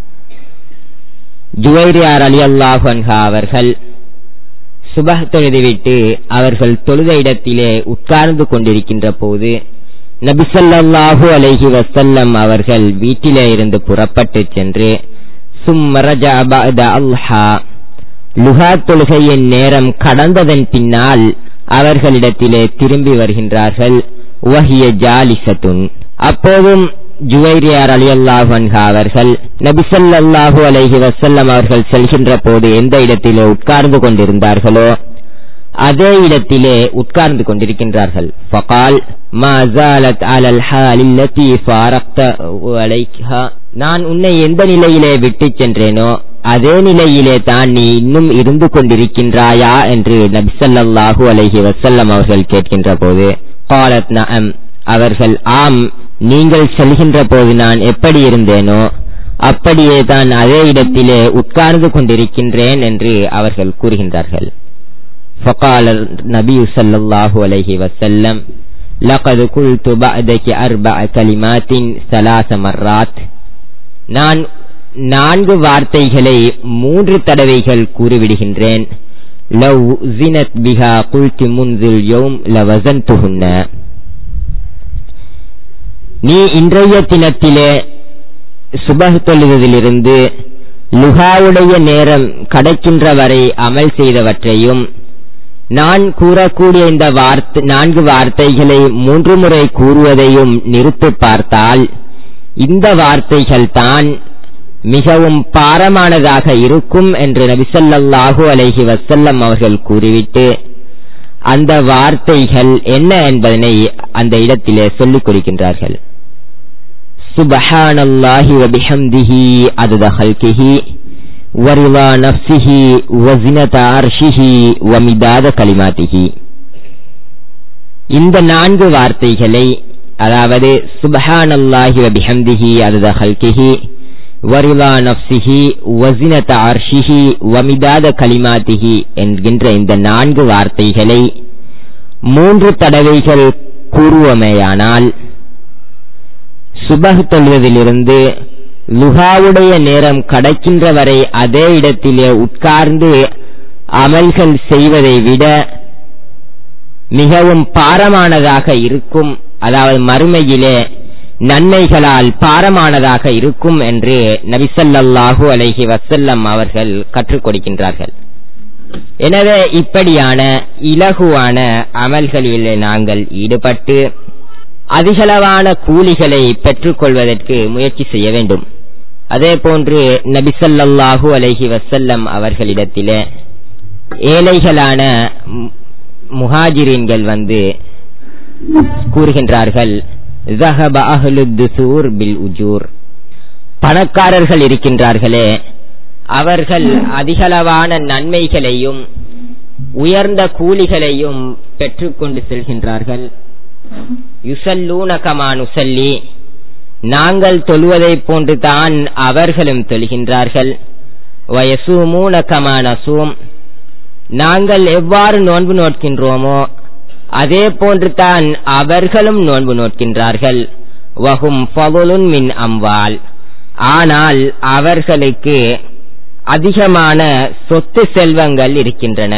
ஜுவைரியார் அலி அல்லாஹு அன்ஹா அவர்கள் சுபஹ் தொழுதுவிட்டு அவர்கள் தொழுத இடத்திலே உட்கார்ந்து கொண்டிருக்கின்ற போது நபிசல்லாஹு அலைஹி வசல்லம் அவர்கள் வீட்டிலே இருந்து புறப்பட்டு சென்று சும்மரஜ அல்ஹா லுஹா தொழுகையின் நேரம் கடந்ததன் பின்னால் அவர்களிடத்திலே திரும்பி வருகின்றார்கள் வஹிய ஜாலிசத்துன் அப்போதும் ஜுவைரியார் அலி அல்லாஹன்ஹா அவர்கள் நபிசல்லாஹு அலைஹி வசல்லம் அவர்கள் செல்கின்ற போது எந்த இடத்திலே உட்கார்ந்து கொண்டிருந்தார்களோ அதே இடத்திலே உட்கார்ந்து கொண்டிருக்கின்றார்கள் ஃபகால் மா ஜாலத் அலல் ஹாலில்லதி ஃபாரக்த அலைஹா நான் உன்னை எந்த நிலையிலே விட்டுச் சென்றேனோ அதே நிலையிலே தான் நீ இன்னும் இருந்து கொண்டிருக்கின்றாயா என்று நபிசல்லாஹு அலைஹி வசல்லம் அவர்கள் கேட்கின்ற போது காலத் நஅம் அவர்கள் ஆம் நீங்கள் செல்கின்ற போது நான் எப்படி இருந்தேனோ அப்படியே தான் அதே இடத்திலே உட்கார்ந்து கொண்டிருக்கின்றேன் என்று அவர்கள் கூறுகின்றார்கள் فقال النبي صلى الله عليه وسلم لقد قلت بعدك أربع كلمات ثلاث مرات நான் நான்கு வார்த்தைகளை மூன்று தடவைகள் கூறிவிடுகின்றேன் லவ் ஜினத் பிஹா குல்தி முன்சில் யோம் லவசன்துஹுன்ன நீ இன்றைய தினத்திலே சுபஹ் தொழுவதிலிருந்து லுகாவுடைய நேரம் கிடைக்கின்ற வரை அமல் செய்தவற்றையும் நான் கூறக்கூடிய இந்த வார்த்தை நான்கு வார்த்தைகளை மூன்று முறை கூறுவதையும் நிறுத்து பார்த்தால் இந்த வார்த்தைகள் தான் மிகவும் பாரமானதாக இருக்கும் என்று நபிசல்லாஹு அலைஹி வசல்லம் அவர்கள் கூறிவிட்டு அந்த வார்த்தைகள் என்ன என்பதனை அந்த இடத்திலே சொல்லிக் கொடுக்கின்றார்கள் சுபஹானல்லாஹி வபிஹம்திஹி அதத ஹல்கிஹி ورضا نفسه وزنة عرشه ومداد كلماته இந்த நான்கு வார்த்தைகளை அதாவது சுபஹான் அல்லாஹி வபிஹம்திஹி அதத ஹல்கிஹி வரிலா நப்சிஹி வசினத அர்ஷிஹி வமிதாத கலிமாத்திஹி என்கின்ற இந்த நான்கு வார்த்தைகளை மூன்று தடவைகள் கூறுவமேயானால் சுபஹ் தொழுவதிலிருந்து லுகாவுடைய நேரம் கடக்கின்ற வரை அதே இடத்திலே உட்கார்ந்து அமல்கள் செய்வதை விட மிகவும் பாரமானதாக இருக்கும் அதாவது மறுமையிலே நன்மைகளால் பாரமானதாக இருக்கும் என்று நபிசல்லாஹு அலைஹி வசல்லம் அவர்கள் கற்றுக் கொடுக்கின்றார்கள் எனவே இப்படியான இலகுவான அமல்களில் நாங்கள் ஈடுபட்டு அதிகளவான கூலிகளை பெற்றுக்கொள்வதற்கு முயற்சி செய்ய வேண்டும் அதே போன்று நபிசல்லாஹு அலைஹி வசல்லம் அவர்களிடத்திலே ஏழைகளான முஹாஜிரீன்கள் வந்து கூறுகின்றார்கள் ஜஹப அஹ்லுத்துசூர் பில் உஜூர் பணக்காரர்கள் இருக்கின்றார்களே அவர்கள் அதிகளவான நன்மைகளையும் உயர்ந்த கூலிகளையும் பெற்றுக்கொண்டு செல்கின்றார்கள் யுசல்லூன கமா நுசல்லி நாங்கள் தொழுவதைப் போன்று தான் அவர்களும் தொழுகின்றார்கள் வயசூமூன கமா நசூம் நாங்கள் எவ்வாறு நோன்பு நோட்கின்றோமோ அதே போன்று தான் அவர்களும் நோன்பு நோட்கின்றார்கள் வஹும் ஃபகுலுன் மின் அம்வால் ஆனால் அவர்களுக்கு அதிகமான சொத்து செல்வங்கள் இருக்கின்றன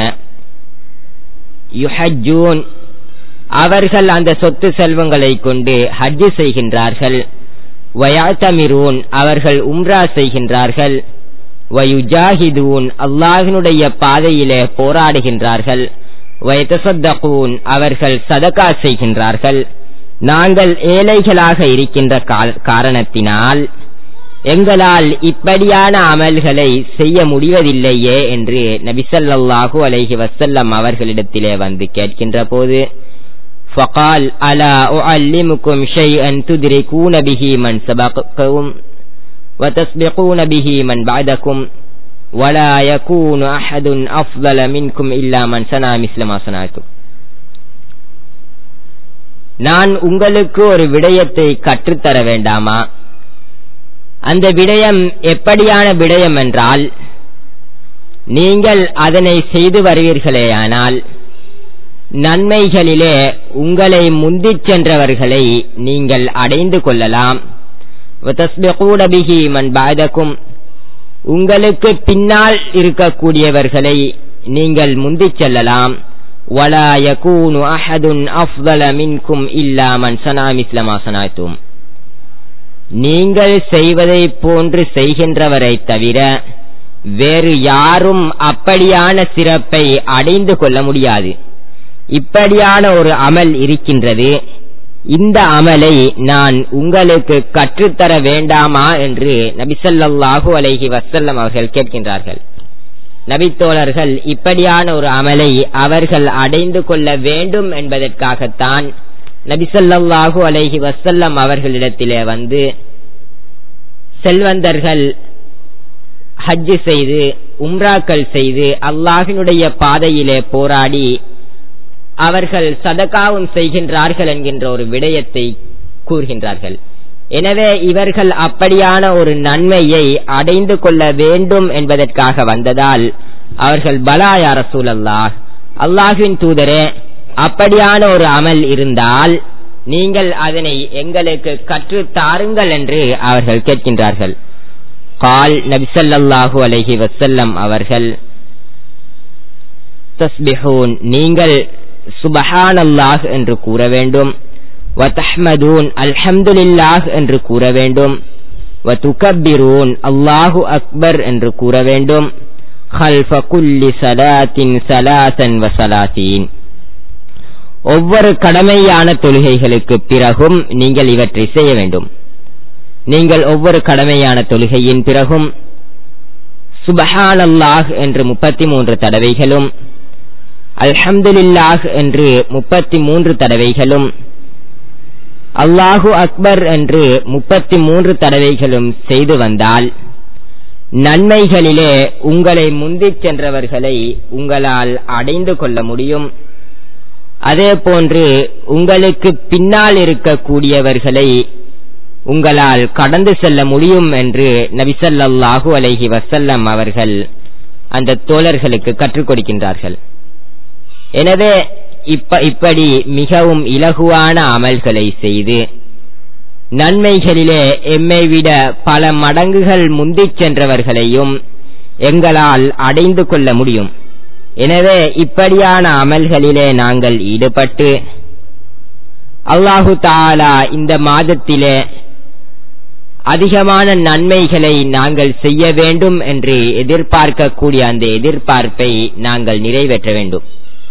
யுஹஜூன் அவர்கள் அந்த சொத்து செல்வங்களை கொண்டு ஹஜ்ஜு செய்கின்றார்கள் வயாத்தமிரூன் அவர்கள் உம்ரா செய்கின்றார்கள் வயுஜாஹிதூன் அல்லாஹினுடைய பாதையிலே போராடுகின்றார்கள் வயதசத்தகூன் அவர்கள் சதகா செய்கின்றார்கள் நாங்கள் ஏழைகளாக இருக்கின்ற காரணத்தினால் எங்களால் இப்படியான அமல்களை செய்ய முடிவதில்லையே என்று நபிசல்லாஹு அலைஹி வசல்லம் அவர்களிடத்திலே வந்து கேட்கின்ற போது فقال ألا أعلمكم شيئا تدركون به من سبقكم وتسبقون به من بعدكم ولا يكون أحد أفضل منكم إلا من صنع مثل ما صنعتم நான் உங்களுக்கு ஒரு விடயத்தை கற்றுத்தர வேண்டாமா அந்த விடயம் எப்படியான விடயம் என்றால் நீங்கள் அதனை செய்து வருவீர்களேயானால் நன்மைகளிலே உங்களை முந்திச் சென்றவர்களை நீங்கள் அடைந்து கொள்ளலாம் மன் பாதக்கும் உங்களுக்கு பின்னால் இருக்கக்கூடியவர்களை நீங்கள் முந்திச் செல்லலாம் ولا يكون أحد أفضل منكم إلا من صنع مثل ما صنعتم நீங்கள் செய்வதை போன்று செய்கின்றவரை தவிர வேறு யாரும் அப்படியான சிறப்பை அடைந்து கொள்ள முடியாது இப்படியான ஒரு அமல் இருக்கின்றது இந்த அமலை நான் உங்களுக்கு கற்றுத்தர வேண்டாமா என்று நபிசல்லாஹு அலைஹி வசல்லம் அவர்கள் கேட்கின்றார்கள் நபித்தோழர்கள் இப்படியான ஒரு அமலை அவர்கள் அடைந்து கொள்ள வேண்டும் என்பதற்காகத்தான் நபிசல்லாஹு அலைஹி வசல்லம் அவர்களிடத்திலே வந்து செல்வந்தர்கள் ஹஜ்ஜு செய்து உம்ராக்கள் செய்து அல்லாஹினுடைய பாதையிலே போராடி அவர்கள் சதகாவும் செய்கின்றார்கள் என்கின்ற ஒரு விடயத்தை கூறுகின்றார்கள் எனவே இவர்கள் அப்படியான ஒரு நன்மையை அடைந்து கொள்ள வேண்டும் என்பதற்காக வந்ததால் அவர்கள் பலாயா ரசூலல்லாஹ் அல்லாஹின் தூதரே அப்படியான ஒரு அமல் இருந்தால் நீங்கள் அதனை எங்களுக்கு கற்று தாருங்கள் என்று அவர்கள் கேட்கின்றார்கள் கால் நபிசல்லாஹு அலஹி வசல்லம் அவர்கள் தஸ்பிஹூன் நீங்கள் சுபஹான் அல்லாஹ் என்று கூற வேண்டும் வதஹ்மதூன் அல்ஹம்துலில்லாஹ் என்று கூற வேண்டும் வதுகப்பிரூன் அல்லாஹு அக்பர் என்று கூற வேண்டும் خلف كل صلاة ثلاثا وثلاثين ஒவ்வொரு கடமையான தொழுகைகளுக்கு பிறகும் நீங்கள் இவற்றை செய்ய வேண்டும் நீங்கள் ஒவ்வொரு கடமையான தொழுகையின் பிறகும் சுபஹான் அல்லாஹ் என்று முப்பத்தி மூன்று தடவைகளும் அல்ஹம்துலில்லாஹ் என்று முப்பத்தி மூன்று தடவைகளும் அல்லாஹு அக்பர் என்று முப்பத்தி மூன்று தடவைகளும் செய்து வந்தால் நன்மைகளிலே உங்களை முந்திச் சென்றவர்களை உங்களால் அடைந்து கொள்ள முடியும் அதே போன்று உங்களுக்கு பின்னால் இருக்கக்கூடியவர்களை உங்களால் கடந்து செல்ல முடியும் என்று நபிசல்லாஹு அலைஹி வசல்லம் அவர்கள் அந்த தோழர்களுக்கு கற்றுக் கொடுக்கின்றார்கள் எனவே இப்ப இப்படி மிகவும் இலகுவான அமல்களை செய்து நன்மைகளிலே எம்மை விட பல மடங்குகள் முந்திச் சென்றவர்களையும் எங்களால் அடைந்து கொள்ள முடியும் எனவே இப்படியான அமல்களிலே நாங்கள் ஈடுபட்டு அல்லாஹு தாலா இந்த மாதத்திலே அதிகமான நன்மைகளை நாங்கள் செய்ய வேண்டும் என்று எதிர்பார்க்கக்கூடிய அந்த எதிர்பார்ப்பை நாங்கள் நிறைவேற்ற வேண்டும்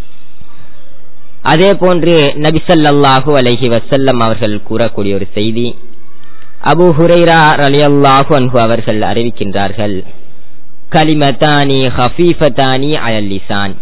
அதே போன்று நபிசல்லாஹு அலஹி வசல்லம் அவர்கள் கூறக்கூடிய ஒரு செய்தி அபு ஹுரைரா அலியல்லாஹு அன்ஹு அவர்கள் அறிவிக்கின்றார்கள் கலிமத்தானி ஹஃபீஃபத்தானி அயல்லிசான்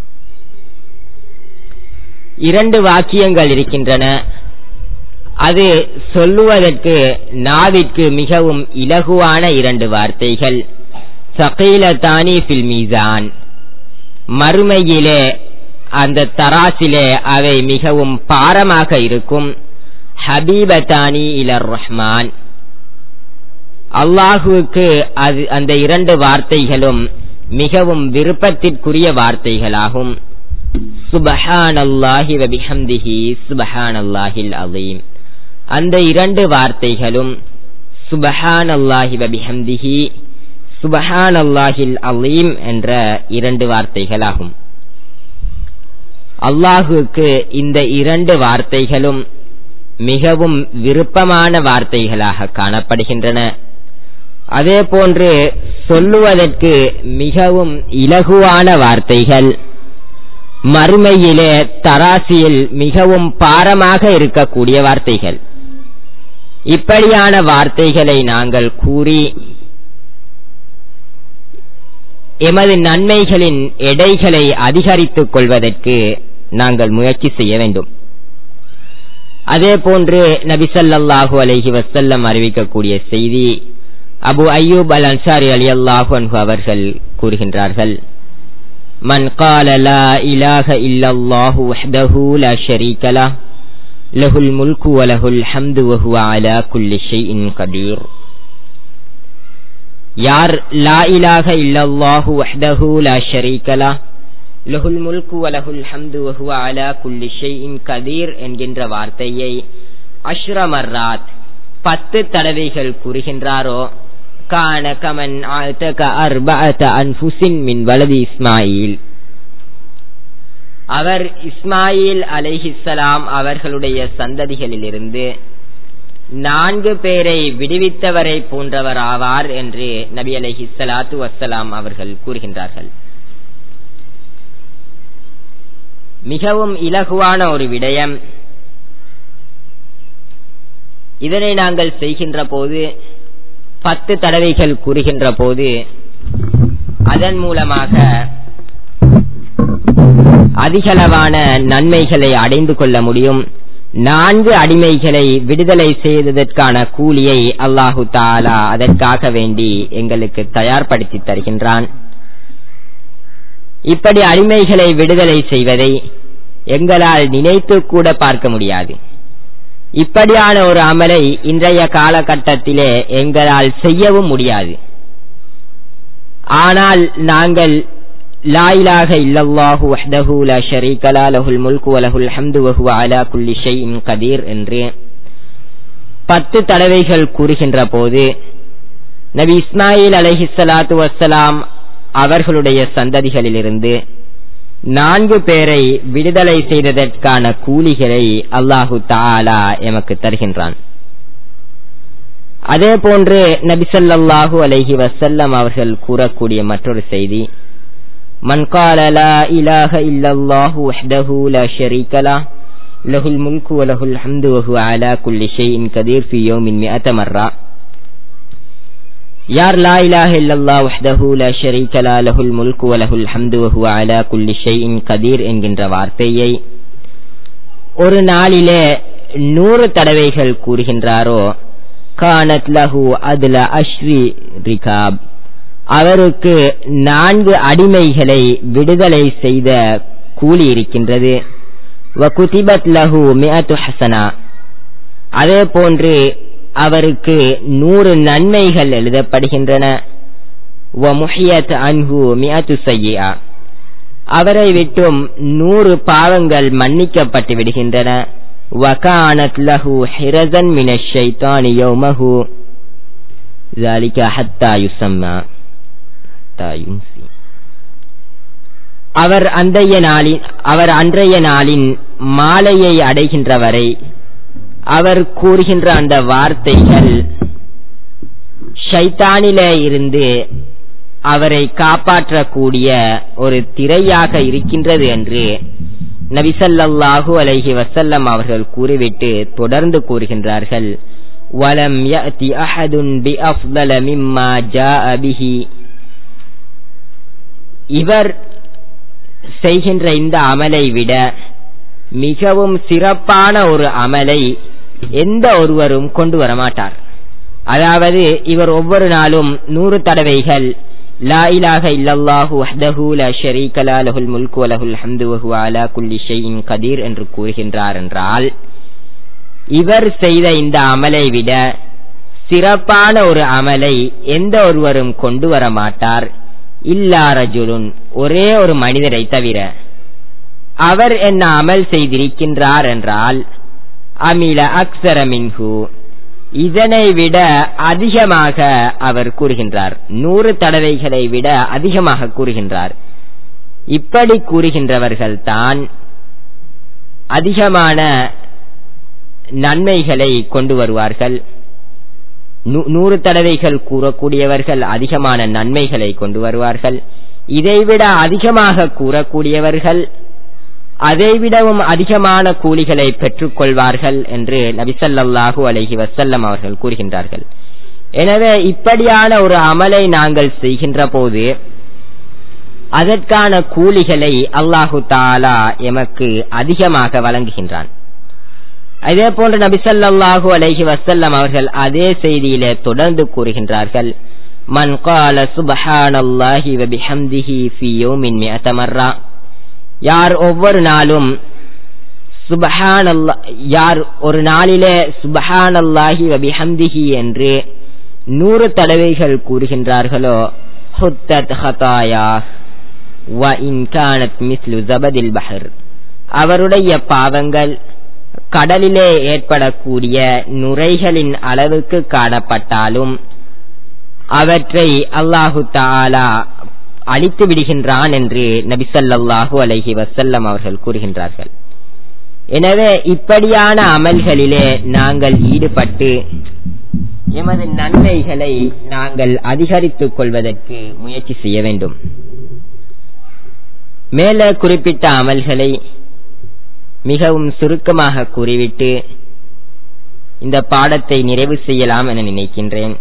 இரண்டு வாக்கியங்கள் இருக்கின்றன அது சொல்லுவதற்கு நாவிற்கு மிகவும் இலகுவான இரண்டு வார்த்தைகள் சகீலத்தானி ஃபில் மீசான் மறுமையிலே அந்த தராசிலே அவை மிகவும் பாரமாக இருக்கும் ஹபீபத்தானி இலர் ரஹ்மான் அல்லாஹுவுக்கு அது அந்த இரண்டு வார்த்தைகளும் மிகவும் விருப்பத்திற்குரிய வார்த்தைகளாகும் சுபஹான் அல்லாஹி வபிஹம்திஹி சுபஹான் அல்லாஹில் அலீம் அந்த இரண்டு வார்த்தைகளும் சுபஹான் அல்லாஹி வபிஹம்திஹி சுபஹான் அல்லாஹில் அலீம் என்ற இரண்டு வார்த்தைகளாகும் அல்லாஹுக்கு இந்த இரண்டு வார்த்தைகளும் மிகவும் விருப்பமான வார்த்தைகளாக காணப்படுகின்றன அதே போன்று சொல்லுவதற்கு மிகவும் இலகுவான வார்த்தைகள் மறுமையிலே தராசியில் மிகவும் பாரமாக இருக்கக்கூடிய வார்த்தைகள் இப்படியான வார்த்தைகளை நாங்கள் கூறி எமது நன்மைகளின் எடைகளை அதிகரித்துக் கொள்வதற்கு நாங்கள் முயற்சி செய்ய வேண்டும் அதே போன்று நபிசல்லாஹு அலஹி வசல்லம் அறிவிக்கக்கூடிய செய்தி அபு அய்யூப் அல் அன்சாரி அலி அல்லாஹு அன்ஹு அவர்கள் கூறுகின்றார்கள் من قال لا إله إلا الله وحده لا شريك له له الملك وله الحمد وهو على كل شيء قدير யார் லா இலாக இல்லல்லாஹு வஹ்தஹு லா ஷரீக லஹ் லஹுல் முல்கு வலஹுல் ஹம்து வஹுவ அலா குல்லி ஷைஇன் கதீர் என்கின்ற வார்த்தையை அஷ்ரமர்ராத் பத்து தடவைகள் கூறுகின்றாரோ கான கமன் ஆழ்த்தக அர்பஅத அன்ஃபுசின் மின் வலதி இஸ்மாயில் அவர் இஸ்மாயில் அலைஹிஸ்ஸலாம் அவர்களுடைய சந்ததிகளிலிருந்து நான்கு பேரை விடுவித்தவரை போன்றவர் ஆவார் என்று நபி அலஹி சலாத்து வசலாம் அவர்கள் கூறுகின்றார்கள் மிகவும் இலகுவான ஒரு விடயம் இதனை நாங்கள் செய்கின்ற போது பத்து தடவைகள் கூறுகின்ற போது அதன் மூலமாக அதிகளவான நன்மைகளை அடைந்து கொள்ள முடியும் நான்கு அடிமைகளை விடுதலை செய்ததற்கான கூலியை அல்லாஹு தாலா அதற்காக வேண்டி எங்களுக்கு தயார்படுத்தி தருகின்றான் இப்படி அடிமைகளை விடுதலை செய்வதை எங்களால் நினைத்து கூட பார்க்க முடியாது இப்படியான ஒரு அமலை இன்றைய காலகட்டத்திலே எங்களால் செய்யவும் முடியாது ஆனால் நாங்கள் லா இலாஹ இல்லல்லாஹு வஹ்தஹு லா ஷரீக லா லஹுல் முல்கு வ லஹுல் ஹம்து வ ஹுவ அலா குல்லி ஷைஇன் கதீர் என்று பத்து தடவைகள் கூறுகின்ற போது நபி இஸ்மாயில் அலைஹிஸ்ஸலாத்து வஸ்ஸலாம் அவர்களுடைய சந்ததிகளிலிருந்து நான்கு பேரை விடுதலை செய்ததற்கான கூலிகளை அல்லாஹு தாலா எமக்கு தருகின்றான் அதே போன்று நபிசல்லாஹு அலைஹி வசல்லம் அவர்கள் கூறக்கூடிய மற்றொரு செய்தி من قال لا إله إلا الله وحده لا شريك له له الملك وله الحمد وهو على كل شيء قدير في يوم مئة مرة யார் லா இலாஹ இல்லல்லாஹ் வஹ்தஹு லா ஷரீக லா லஹுல் முல்கு வ லஹுல் ஹம்து வ ஹுவ அலா குல்லி ஷைஇன் கதீர் என்கின்ற வார்த்தையை ஒரு நாளிலே நூறு தடவைகள் கூறுகின்றாரோ கானத் லஹு அதுல அஷ்ரி ரிகாப் அவருக்கு நான்கு அடிமைகளை விடுதலை செய்த கூலி இருக்கின்றது வகுதிபத் லஹு மிஅத்து ஹசனா அதே போன்று அவருக்கு நூறு நன்மைகள் எழுதப்படுகின்றன வமுஹியத் அன்ஹு மிஅத்து சய்யிஆ அவரை விட்டும் நூறு பாவங்கள் மன்னிக்கப்பட்டு விடுகின்றன வகானத் லஹு ஹிரசன் மின ஷைத்தானி யௌமஹு ذلك حتى يسمى யும்சி அவர் அன்றைய நாளின் அவர் அன்றைய நாளின் மாலையை அடைகின்ற வரை அவர் கூறுகின்ற அந்த வார்த்தைகள் ஷைத்தானிலே இருந்து அவரை காப்பாற்றக்கூடிய ஒரு திரையாக இருக்கின்றது என்று நபிசல்லாஹு அலைஹி வசல்லம் அவர்கள் கூறிவிட்டு தொடர்ந்து கூறுகின்றார்கள் வலம் யஅதி அஹதுன் பி அஃதல மிம்மா ஜாஅ பிஹி இவர் செய்கின்ற இந்த அமலை விட மிகவும் சிறப்பான ஒரு அமலை எந்த ஒருவரும் கொண்டு வரமாட்டார் அதாவது இவர் ஒவ்வொரு நாளும் நூறு தடவைகள் லா இலாஹ இல்லல்லாஹு வஹ்தஹு லா ஷரீக லா லஹுல் முல்கு வ லஹுல் ஹம்து வ ஹுவ அலா குல்லி ஷைஇன் கதீர் என்று கூறுகின்றார் என்றால் இவர் செய்த இந்த அமலை விட சிறப்பான ஒரு அமலை எந்த ஒருவரும் கொண்டு வர மாட்டார் இல்லா ரஜுலுன் ஒரே ஒரு மனிதரை தவிர அவர் என்ன அமல் செய்திருக்கின்றார் என்றால் அமில அக்சர மின்ஹு இதனை விட அதிகமாக அவர் கூறுகின்றார் நூறு தடவைகளை விட அதிகமாக கூறுகின்றார் இப்படி கூறுகின்றவர்கள் தான் அதிகமான நன்மைகளை கொண்டு வருவார்கள் நூறு தடவைகள் கூறக்கூடியவர்கள் அதிகமான நன்மைகளை கொண்டு வருவார்கள் இதைவிட அதிகமாக கூறக்கூடியவர்கள் அதைவிடவும் அதிகமான கூலிகளை பெற்றுக் கொள்வார்கள் என்று நபிசல்லாஹூ அலஹி வசல்லம் அவர்கள் கூறுகின்றார்கள் எனவே இப்படியான ஒரு அமலை நாங்கள் செய்கின்ற போது அதற்கான கூலிகளை அல்லாஹு தாலா எமக்கு அதிகமாக வழங்குகின்றான் அதே போன்று நபிசல்லாஹூ அலஹி வசல்லம் அவர்கள் அதே செய்தியிலே தொடர்ந்து கூறுகின்றார்கள் மன் கால சுபஹானல்லாஹி வபிஹம்திஹி ஃபி யௌமின் மிஅத மர்ரா யார் ஒவ்வொரு நாளும் சுபஹானல்லா யார் ஒரு நாளிலே சுபஹானல்லாஹி வபிஹம்திஹி என்று நூறு தடவைகள் கூறுகின்றார்களோ ஹுத்தத் ஹதாயா வ இன் கானத் மிஸ்லு ஜபதில் பஹர் அவருடைய பாவங்கள் கடலிலே ஏற்படக்கூடிய நுரைகளின் அளவுக்கு காணப்பட்டாலும் அவற்றை அல்லாஹு தாலா அழித்து விடுகின்றான் என்று நபிசல்லாஹு அலஹி வசல்லம் அவர்கள் கூறுகின்றார்கள் எனவே இப்படியான அமல்களிலே நாங்கள் ஈடுபட்டு எமது நன்மைகளை நாங்கள் அதிகரித்துக் கொள்வதற்கு முயற்சி செய்ய வேண்டும் மேல குறிப்பிட்ட அமல்களை மிகவும் சுருக்கமாக கூறிவிட்டு இந்த பாடத்தை நிறைவு செய்யலாம் என நினைக்கின்றேன்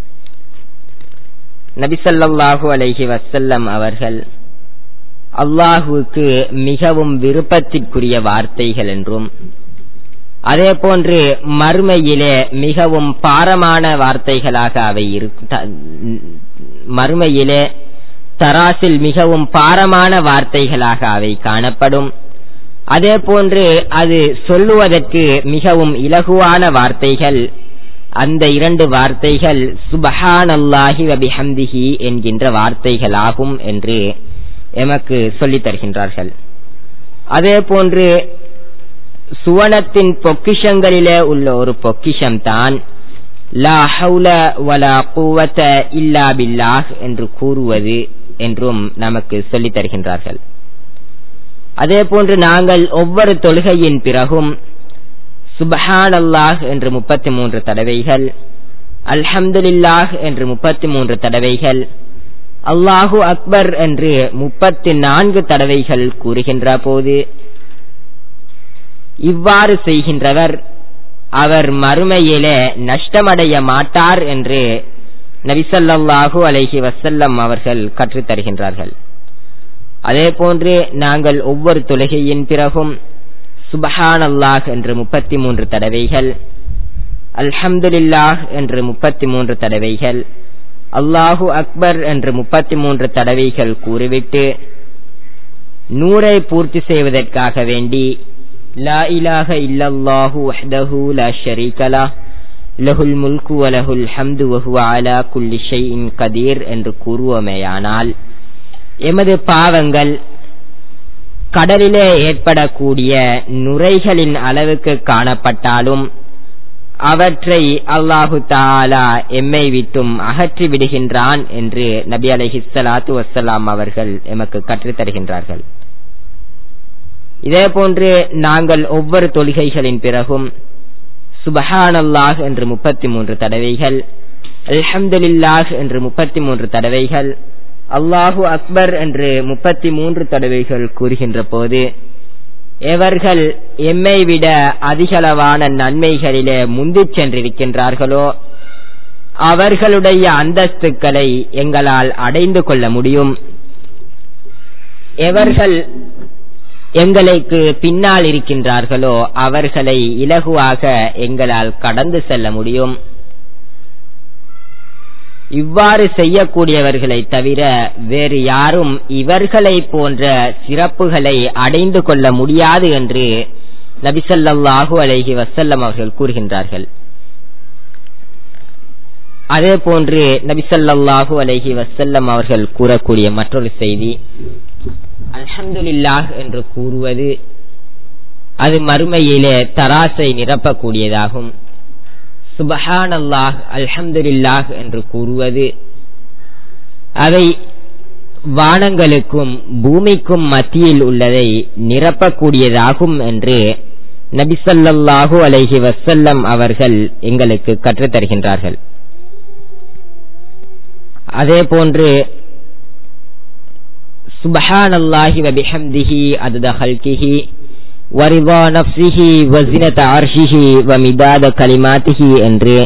நபிசல்லாஹு அலைஹி வசல்லம் அவர்கள் அல்லாஹுவுக்கு மிகவும் விருப்பத்திற்குரிய வார்த்தைகள் என்றும் அதே போன்று மறுமையிலே மிகவும் பாரமான வார்த்தைகளாக அவை மறுமையிலே தராசில் மிகவும் பாரமான வார்த்தைகளாக அவை காணப்படும் அதே போன்று அது சொல்லுவதற்கு மிகவும் இலகுவான வார்த்தைகள் அந்த இரண்டு வார்த்தைகள் சுபஹான் அல்லாஹி வபிஹம்திஹி என்கின்ற வார்த்தைகளாகும் என்று எமக்கு சொல்லித் தருகின்றார்கள் அதே போன்று சுவனத்தின் பொக்கிஷங்களிலே உள்ள ஒரு பொக்கிஷம் தான் லா ஹவுல வலா குவத இல்லா பில்லாஹ் என்று கூறுவது என்றும் நமக்கு சொல்லித் தருகின்றார்கள் அதே போன்று நாங்கள் ஒவ்வொரு தொழுகையின் பிறகும் சுபஹான் அல்லாஹ் என்று முப்பத்தி மூன்று தடவைகள் அல்ஹம்துலில்லாஹ் என்று முப்பத்தி மூன்று தடவைகள் அல்லாஹு அக்பர் என்று முப்பத்தி நான்கு தடவைகள் கூறுகின்ற போது இவ்வாறு செய்கின்றவர் அவர் மறுமையிலே நஷ்டமடைய மாட்டார் என்று நபிசல்லாஹு அலைஹி வசல்லம் அவர்கள் கற்றுத் தருகின்றார்கள் அதே போன்று நாங்கள் ஒவ்வொரு தொழுகையின் பிறகும் சுபஹான் அல்லாஹ் என்று முப்பத்தி மூன்று தடவைகள் அல்ஹம்துலில்லாஹ் என்று முப்பத்தி மூன்று தடவைகள் அல்லாஹு அக்பர் என்று முப்பத்தி மூன்று தடவைகள் கூறிவிட்டு நூறை பூர்த்தி செய்வதற்காக வேண்டி லா இலாஹ இல்லல்லாஹு வஹ்தஹு லா ஷரீகலா லஹுல் முல்கு வலஹுல் ஹம்து வஹுவ அலா குல்லி ஷைஇன் கதீர் என்று கூறுவோமேயானால் எமது பாவங்கள் கடலிலே ஏற்படக்கூடிய நுரைகளின் அளவுக்கு காணப்பட்டாலும் அவற்றை அல்லாஹு தாலா எம்மை விட்டும் அகற்றி விடுகின்றான் என்று நபி அலஹி சலாத்து வசலாம் அவர்கள் எமக்கு கற்றுத் தருகின்றார்கள் இதே போன்று நாங்கள் ஒவ்வொரு தொழுகைகளின் பிறகும் சுபஹான் அல்லாஹ் என்று முப்பத்தி மூன்று தடவைகள் அல்ஹம்துலில்லாஹ் என்று முப்பத்தி மூன்று தடவைகள் அல்லாஹு அக்பர் என்று முப்பத்தி மூன்று தடவைகள் கூறுகின்ற போது எவர்கள் எம்மை விட அதிகளவான நன்மைகளிலே முந்திச் சென்றிருக்கின்றார்களோ அவர்களுடைய அந்தஸ்துக்களை எங்களால் அடைந்து கொள்ள முடியும் எவர்கள் எங்களுக்கு பின்னால் இருக்கின்றார்களோ அவர்களை இலகுவாக எங்களால் கடந்து செல்ல முடியும் இவ்வாறு செய்யக்கூடியவர்களை தவிர வேறு யாரும் இவர்களை போன்ற சிறப்புகளை அடைந்து கொள்ள முடியாது என்று நபிசல்லாஹு அலைஹி வசல்லம் அவர்கள் கூறுகின்றார்கள் அதே போன்று நபிசல்லாஹு அலைஹி வசல்லம் அவர்கள் கூறக்கூடிய மற்றொரு செய்தி அல்ஹம்துலில்லாஹ் என்று கூறுவது அது மறுமையிலே தராசை நிரப்பக்கூடியதாகும் சுபஹான் அல்லாஹ் அல்ஹம்துலில்லாஹ் என்று கூறுவது அவை வானங்களுக்கும் பூமிக்கும் மத்தியில் உள்ளதை நிரப்பக்கூடியதாகும் என்று நபிசல்லாஹு அலைஹி வசல்லம் அவர்கள் எங்களுக்கு கற்றுத் தருகின்றார்கள் அதே போன்று சுபஹானல்லாஹி வபிஹம்திஹி அதத ஹல்கிஹி வரிவா நஃப்சிஹி வசினத அர்ஷிஹி வமிதாத கலிமாத்திஹி என்று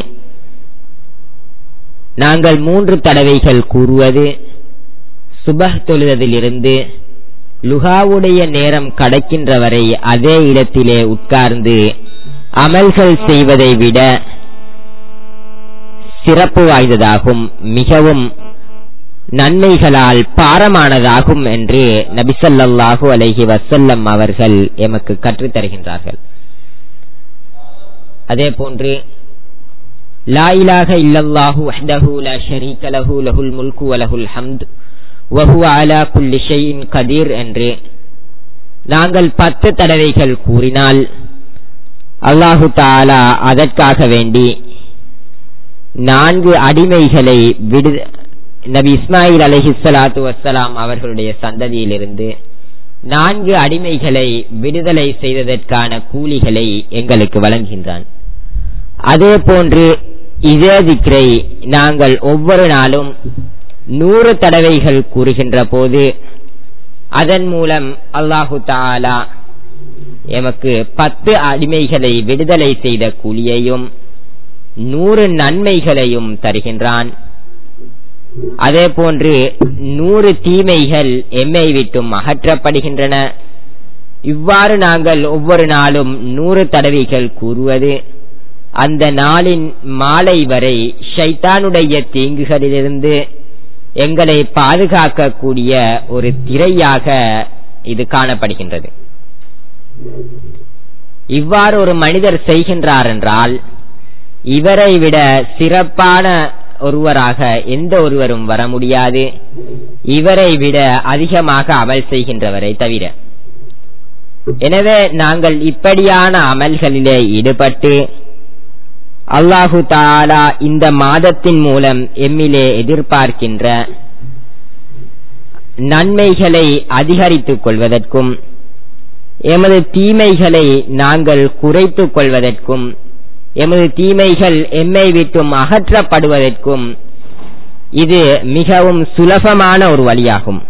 நாங்கள் மூன்று தடவைகள் கூறுவது சுபஹ் தொழுதலிருந்து லுகாவுடைய நேரம் கடக்கின்ற வரை அதே இடத்திலே உட்கார்ந்து அமல்கள் செய்வதை விட சிறப்பு வாய்ந்ததாகும் மிகவும் நன்மைகளால் பாரமானதாகும் என்று நபிசல்லாஹு அலைஹி வசல்லம் அவர்கள் எமக்கு கற்றுத் தருகின்றார்கள் அதே போன்று லா இலாஹ இல்லல்லாஹு வஹ்தஹு லா ஷரீக லஹு லஹுல் முல்கு வ லஹுல் ஹம்த் வஹுவ அலா குல்லி ஷைஇன் கதீர் என்று நாங்கள் பத்து தடவைகள் கூறினால் அல்லாஹு தாலா அதற்காக வேண்டி நான்கு அடிமைகளை விடு நபி இஸ்மாயில் அலஹி சலாத்து வசலாம் அவர்களுடைய சந்ததியிலிருந்து நான்கு அடிமைகளை விடுதலை செய்ததற்கான கூலிகளை எங்களுக்கு வழங்குகின்றான் அதே போன்று இதே திக்ரை நாங்கள் ஒவ்வொரு நாளும் நூறு தடவைகள் கூறுகின்ற போது அதன் மூலம் அல்லாஹு தாலா எமக்கு பத்து அடிமைகளை விடுதலை செய்த கூலியையும் நூறு நன்மைகளையும் தருகின்றான் அதே போன்று நூறு தீமைகள் எம்மை விட்டும் அகற்றப்படுகின்றன இவ்வாறு நாங்கள் ஒவ்வொரு நாளும் நூறு தடவைகள் கூறுவது அந்த நாளின் மாலை வரை ஷைத்தானுடைய தீங்குகளிலிருந்து எங்களை பாதுகாக்கக்கூடிய ஒரு திரையாக இது காணப்படுகின்றது இவ்வாறு ஒரு மனிதர் செய்கின்றார் என்றால் இவரை விட சிறப்பான ஒருவராக எந்த ஒருவரும் வர முடியாது இவரை விட அதிகமாக அமல் செய்கின்றவரை தவிர எனவே நாங்கள் இப்படியான அமல்களிலே ஈடுபட்டு அல்லாஹு தாலா இந்த மாதத்தின் மூலம் எம்மிலே எதிர்பார்க்கின்ற நன்மைகளை அதிகரித்துக் கொள்வதற்கும் எமது தீமைகளை நாங்கள் குறைத்துக் கொள்வதற்கும் எமது தீமைகள் எம்மை விட்டும் அகற்றப்படுவதற்கும் இது மிகவும் சுலபமான ஒரு வழியாகும்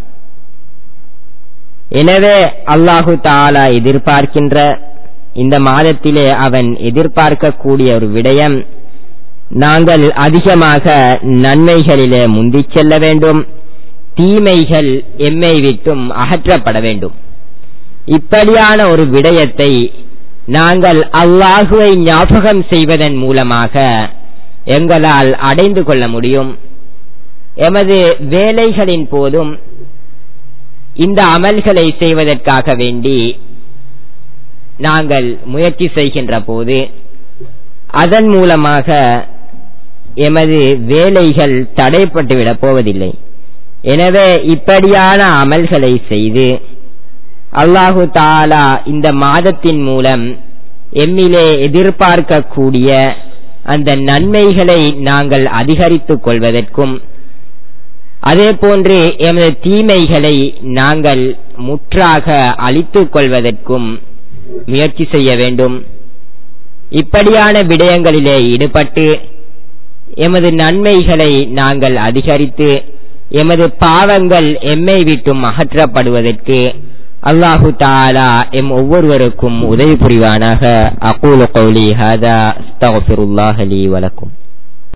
எனவே அல்லாஹு தாலா எதிர்பார்க்கின்ற இந்த மாதத்திலே அவன் எதிர்பார்க்கக்கூடிய ஒரு விடயம் நாங்கள் அதிகமாக நன்மைகளிலே முந்திச் செல்ல வேண்டும் தீமைகள் எம்மை விட்டும் அகற்றப்பட வேண்டும் இப்படியான ஒரு விடயத்தை நாங்கள் அல்லாஹுவை ஞாபகம் செய்வதன் மூலமாக எங்களால் அடைந்து கொள்ள முடியும் எமது வேலைகளின் போதும் இந்த அமல்களை செய்வதற்காக வேண்டி நாங்கள் முயற்சி செய்கின்ற போது அதன் மூலமாக எமது வேலைகள் தடைப்பட்டுவிடப் போவதில்லை எனவே இப்படியான அமல்களை செய்து அல்லாஹு தாலா இந்த மாதத்தின் மூலம் எம்மிலே எதிர்பார்க்கக்கூடிய அந்த நன்மைகளை நாங்கள் அதிகரித்துக் கொள்வதற்கும் அதே போன்று எமது தீமைகளை நாங்கள் முற்றாக அழித்துக் கொள்வதற்கும் முயற்சி செய்ய வேண்டும் இப்படியான விடயங்களிலே ஈடுபட்டு எமது நன்மைகளை நாங்கள் அதிகரித்து எமது பாவங்கள் எம்மை விட்டும் அகற்றப்படுவதற்கு அல்லாஹு தாலா எம் ஒவ்வொருவருக்கும் உதவி புரிவானாக அகூல கௌலி ஹாதா அஸ்தகுஃபிருல்லாஹ் லீ வலக்கும்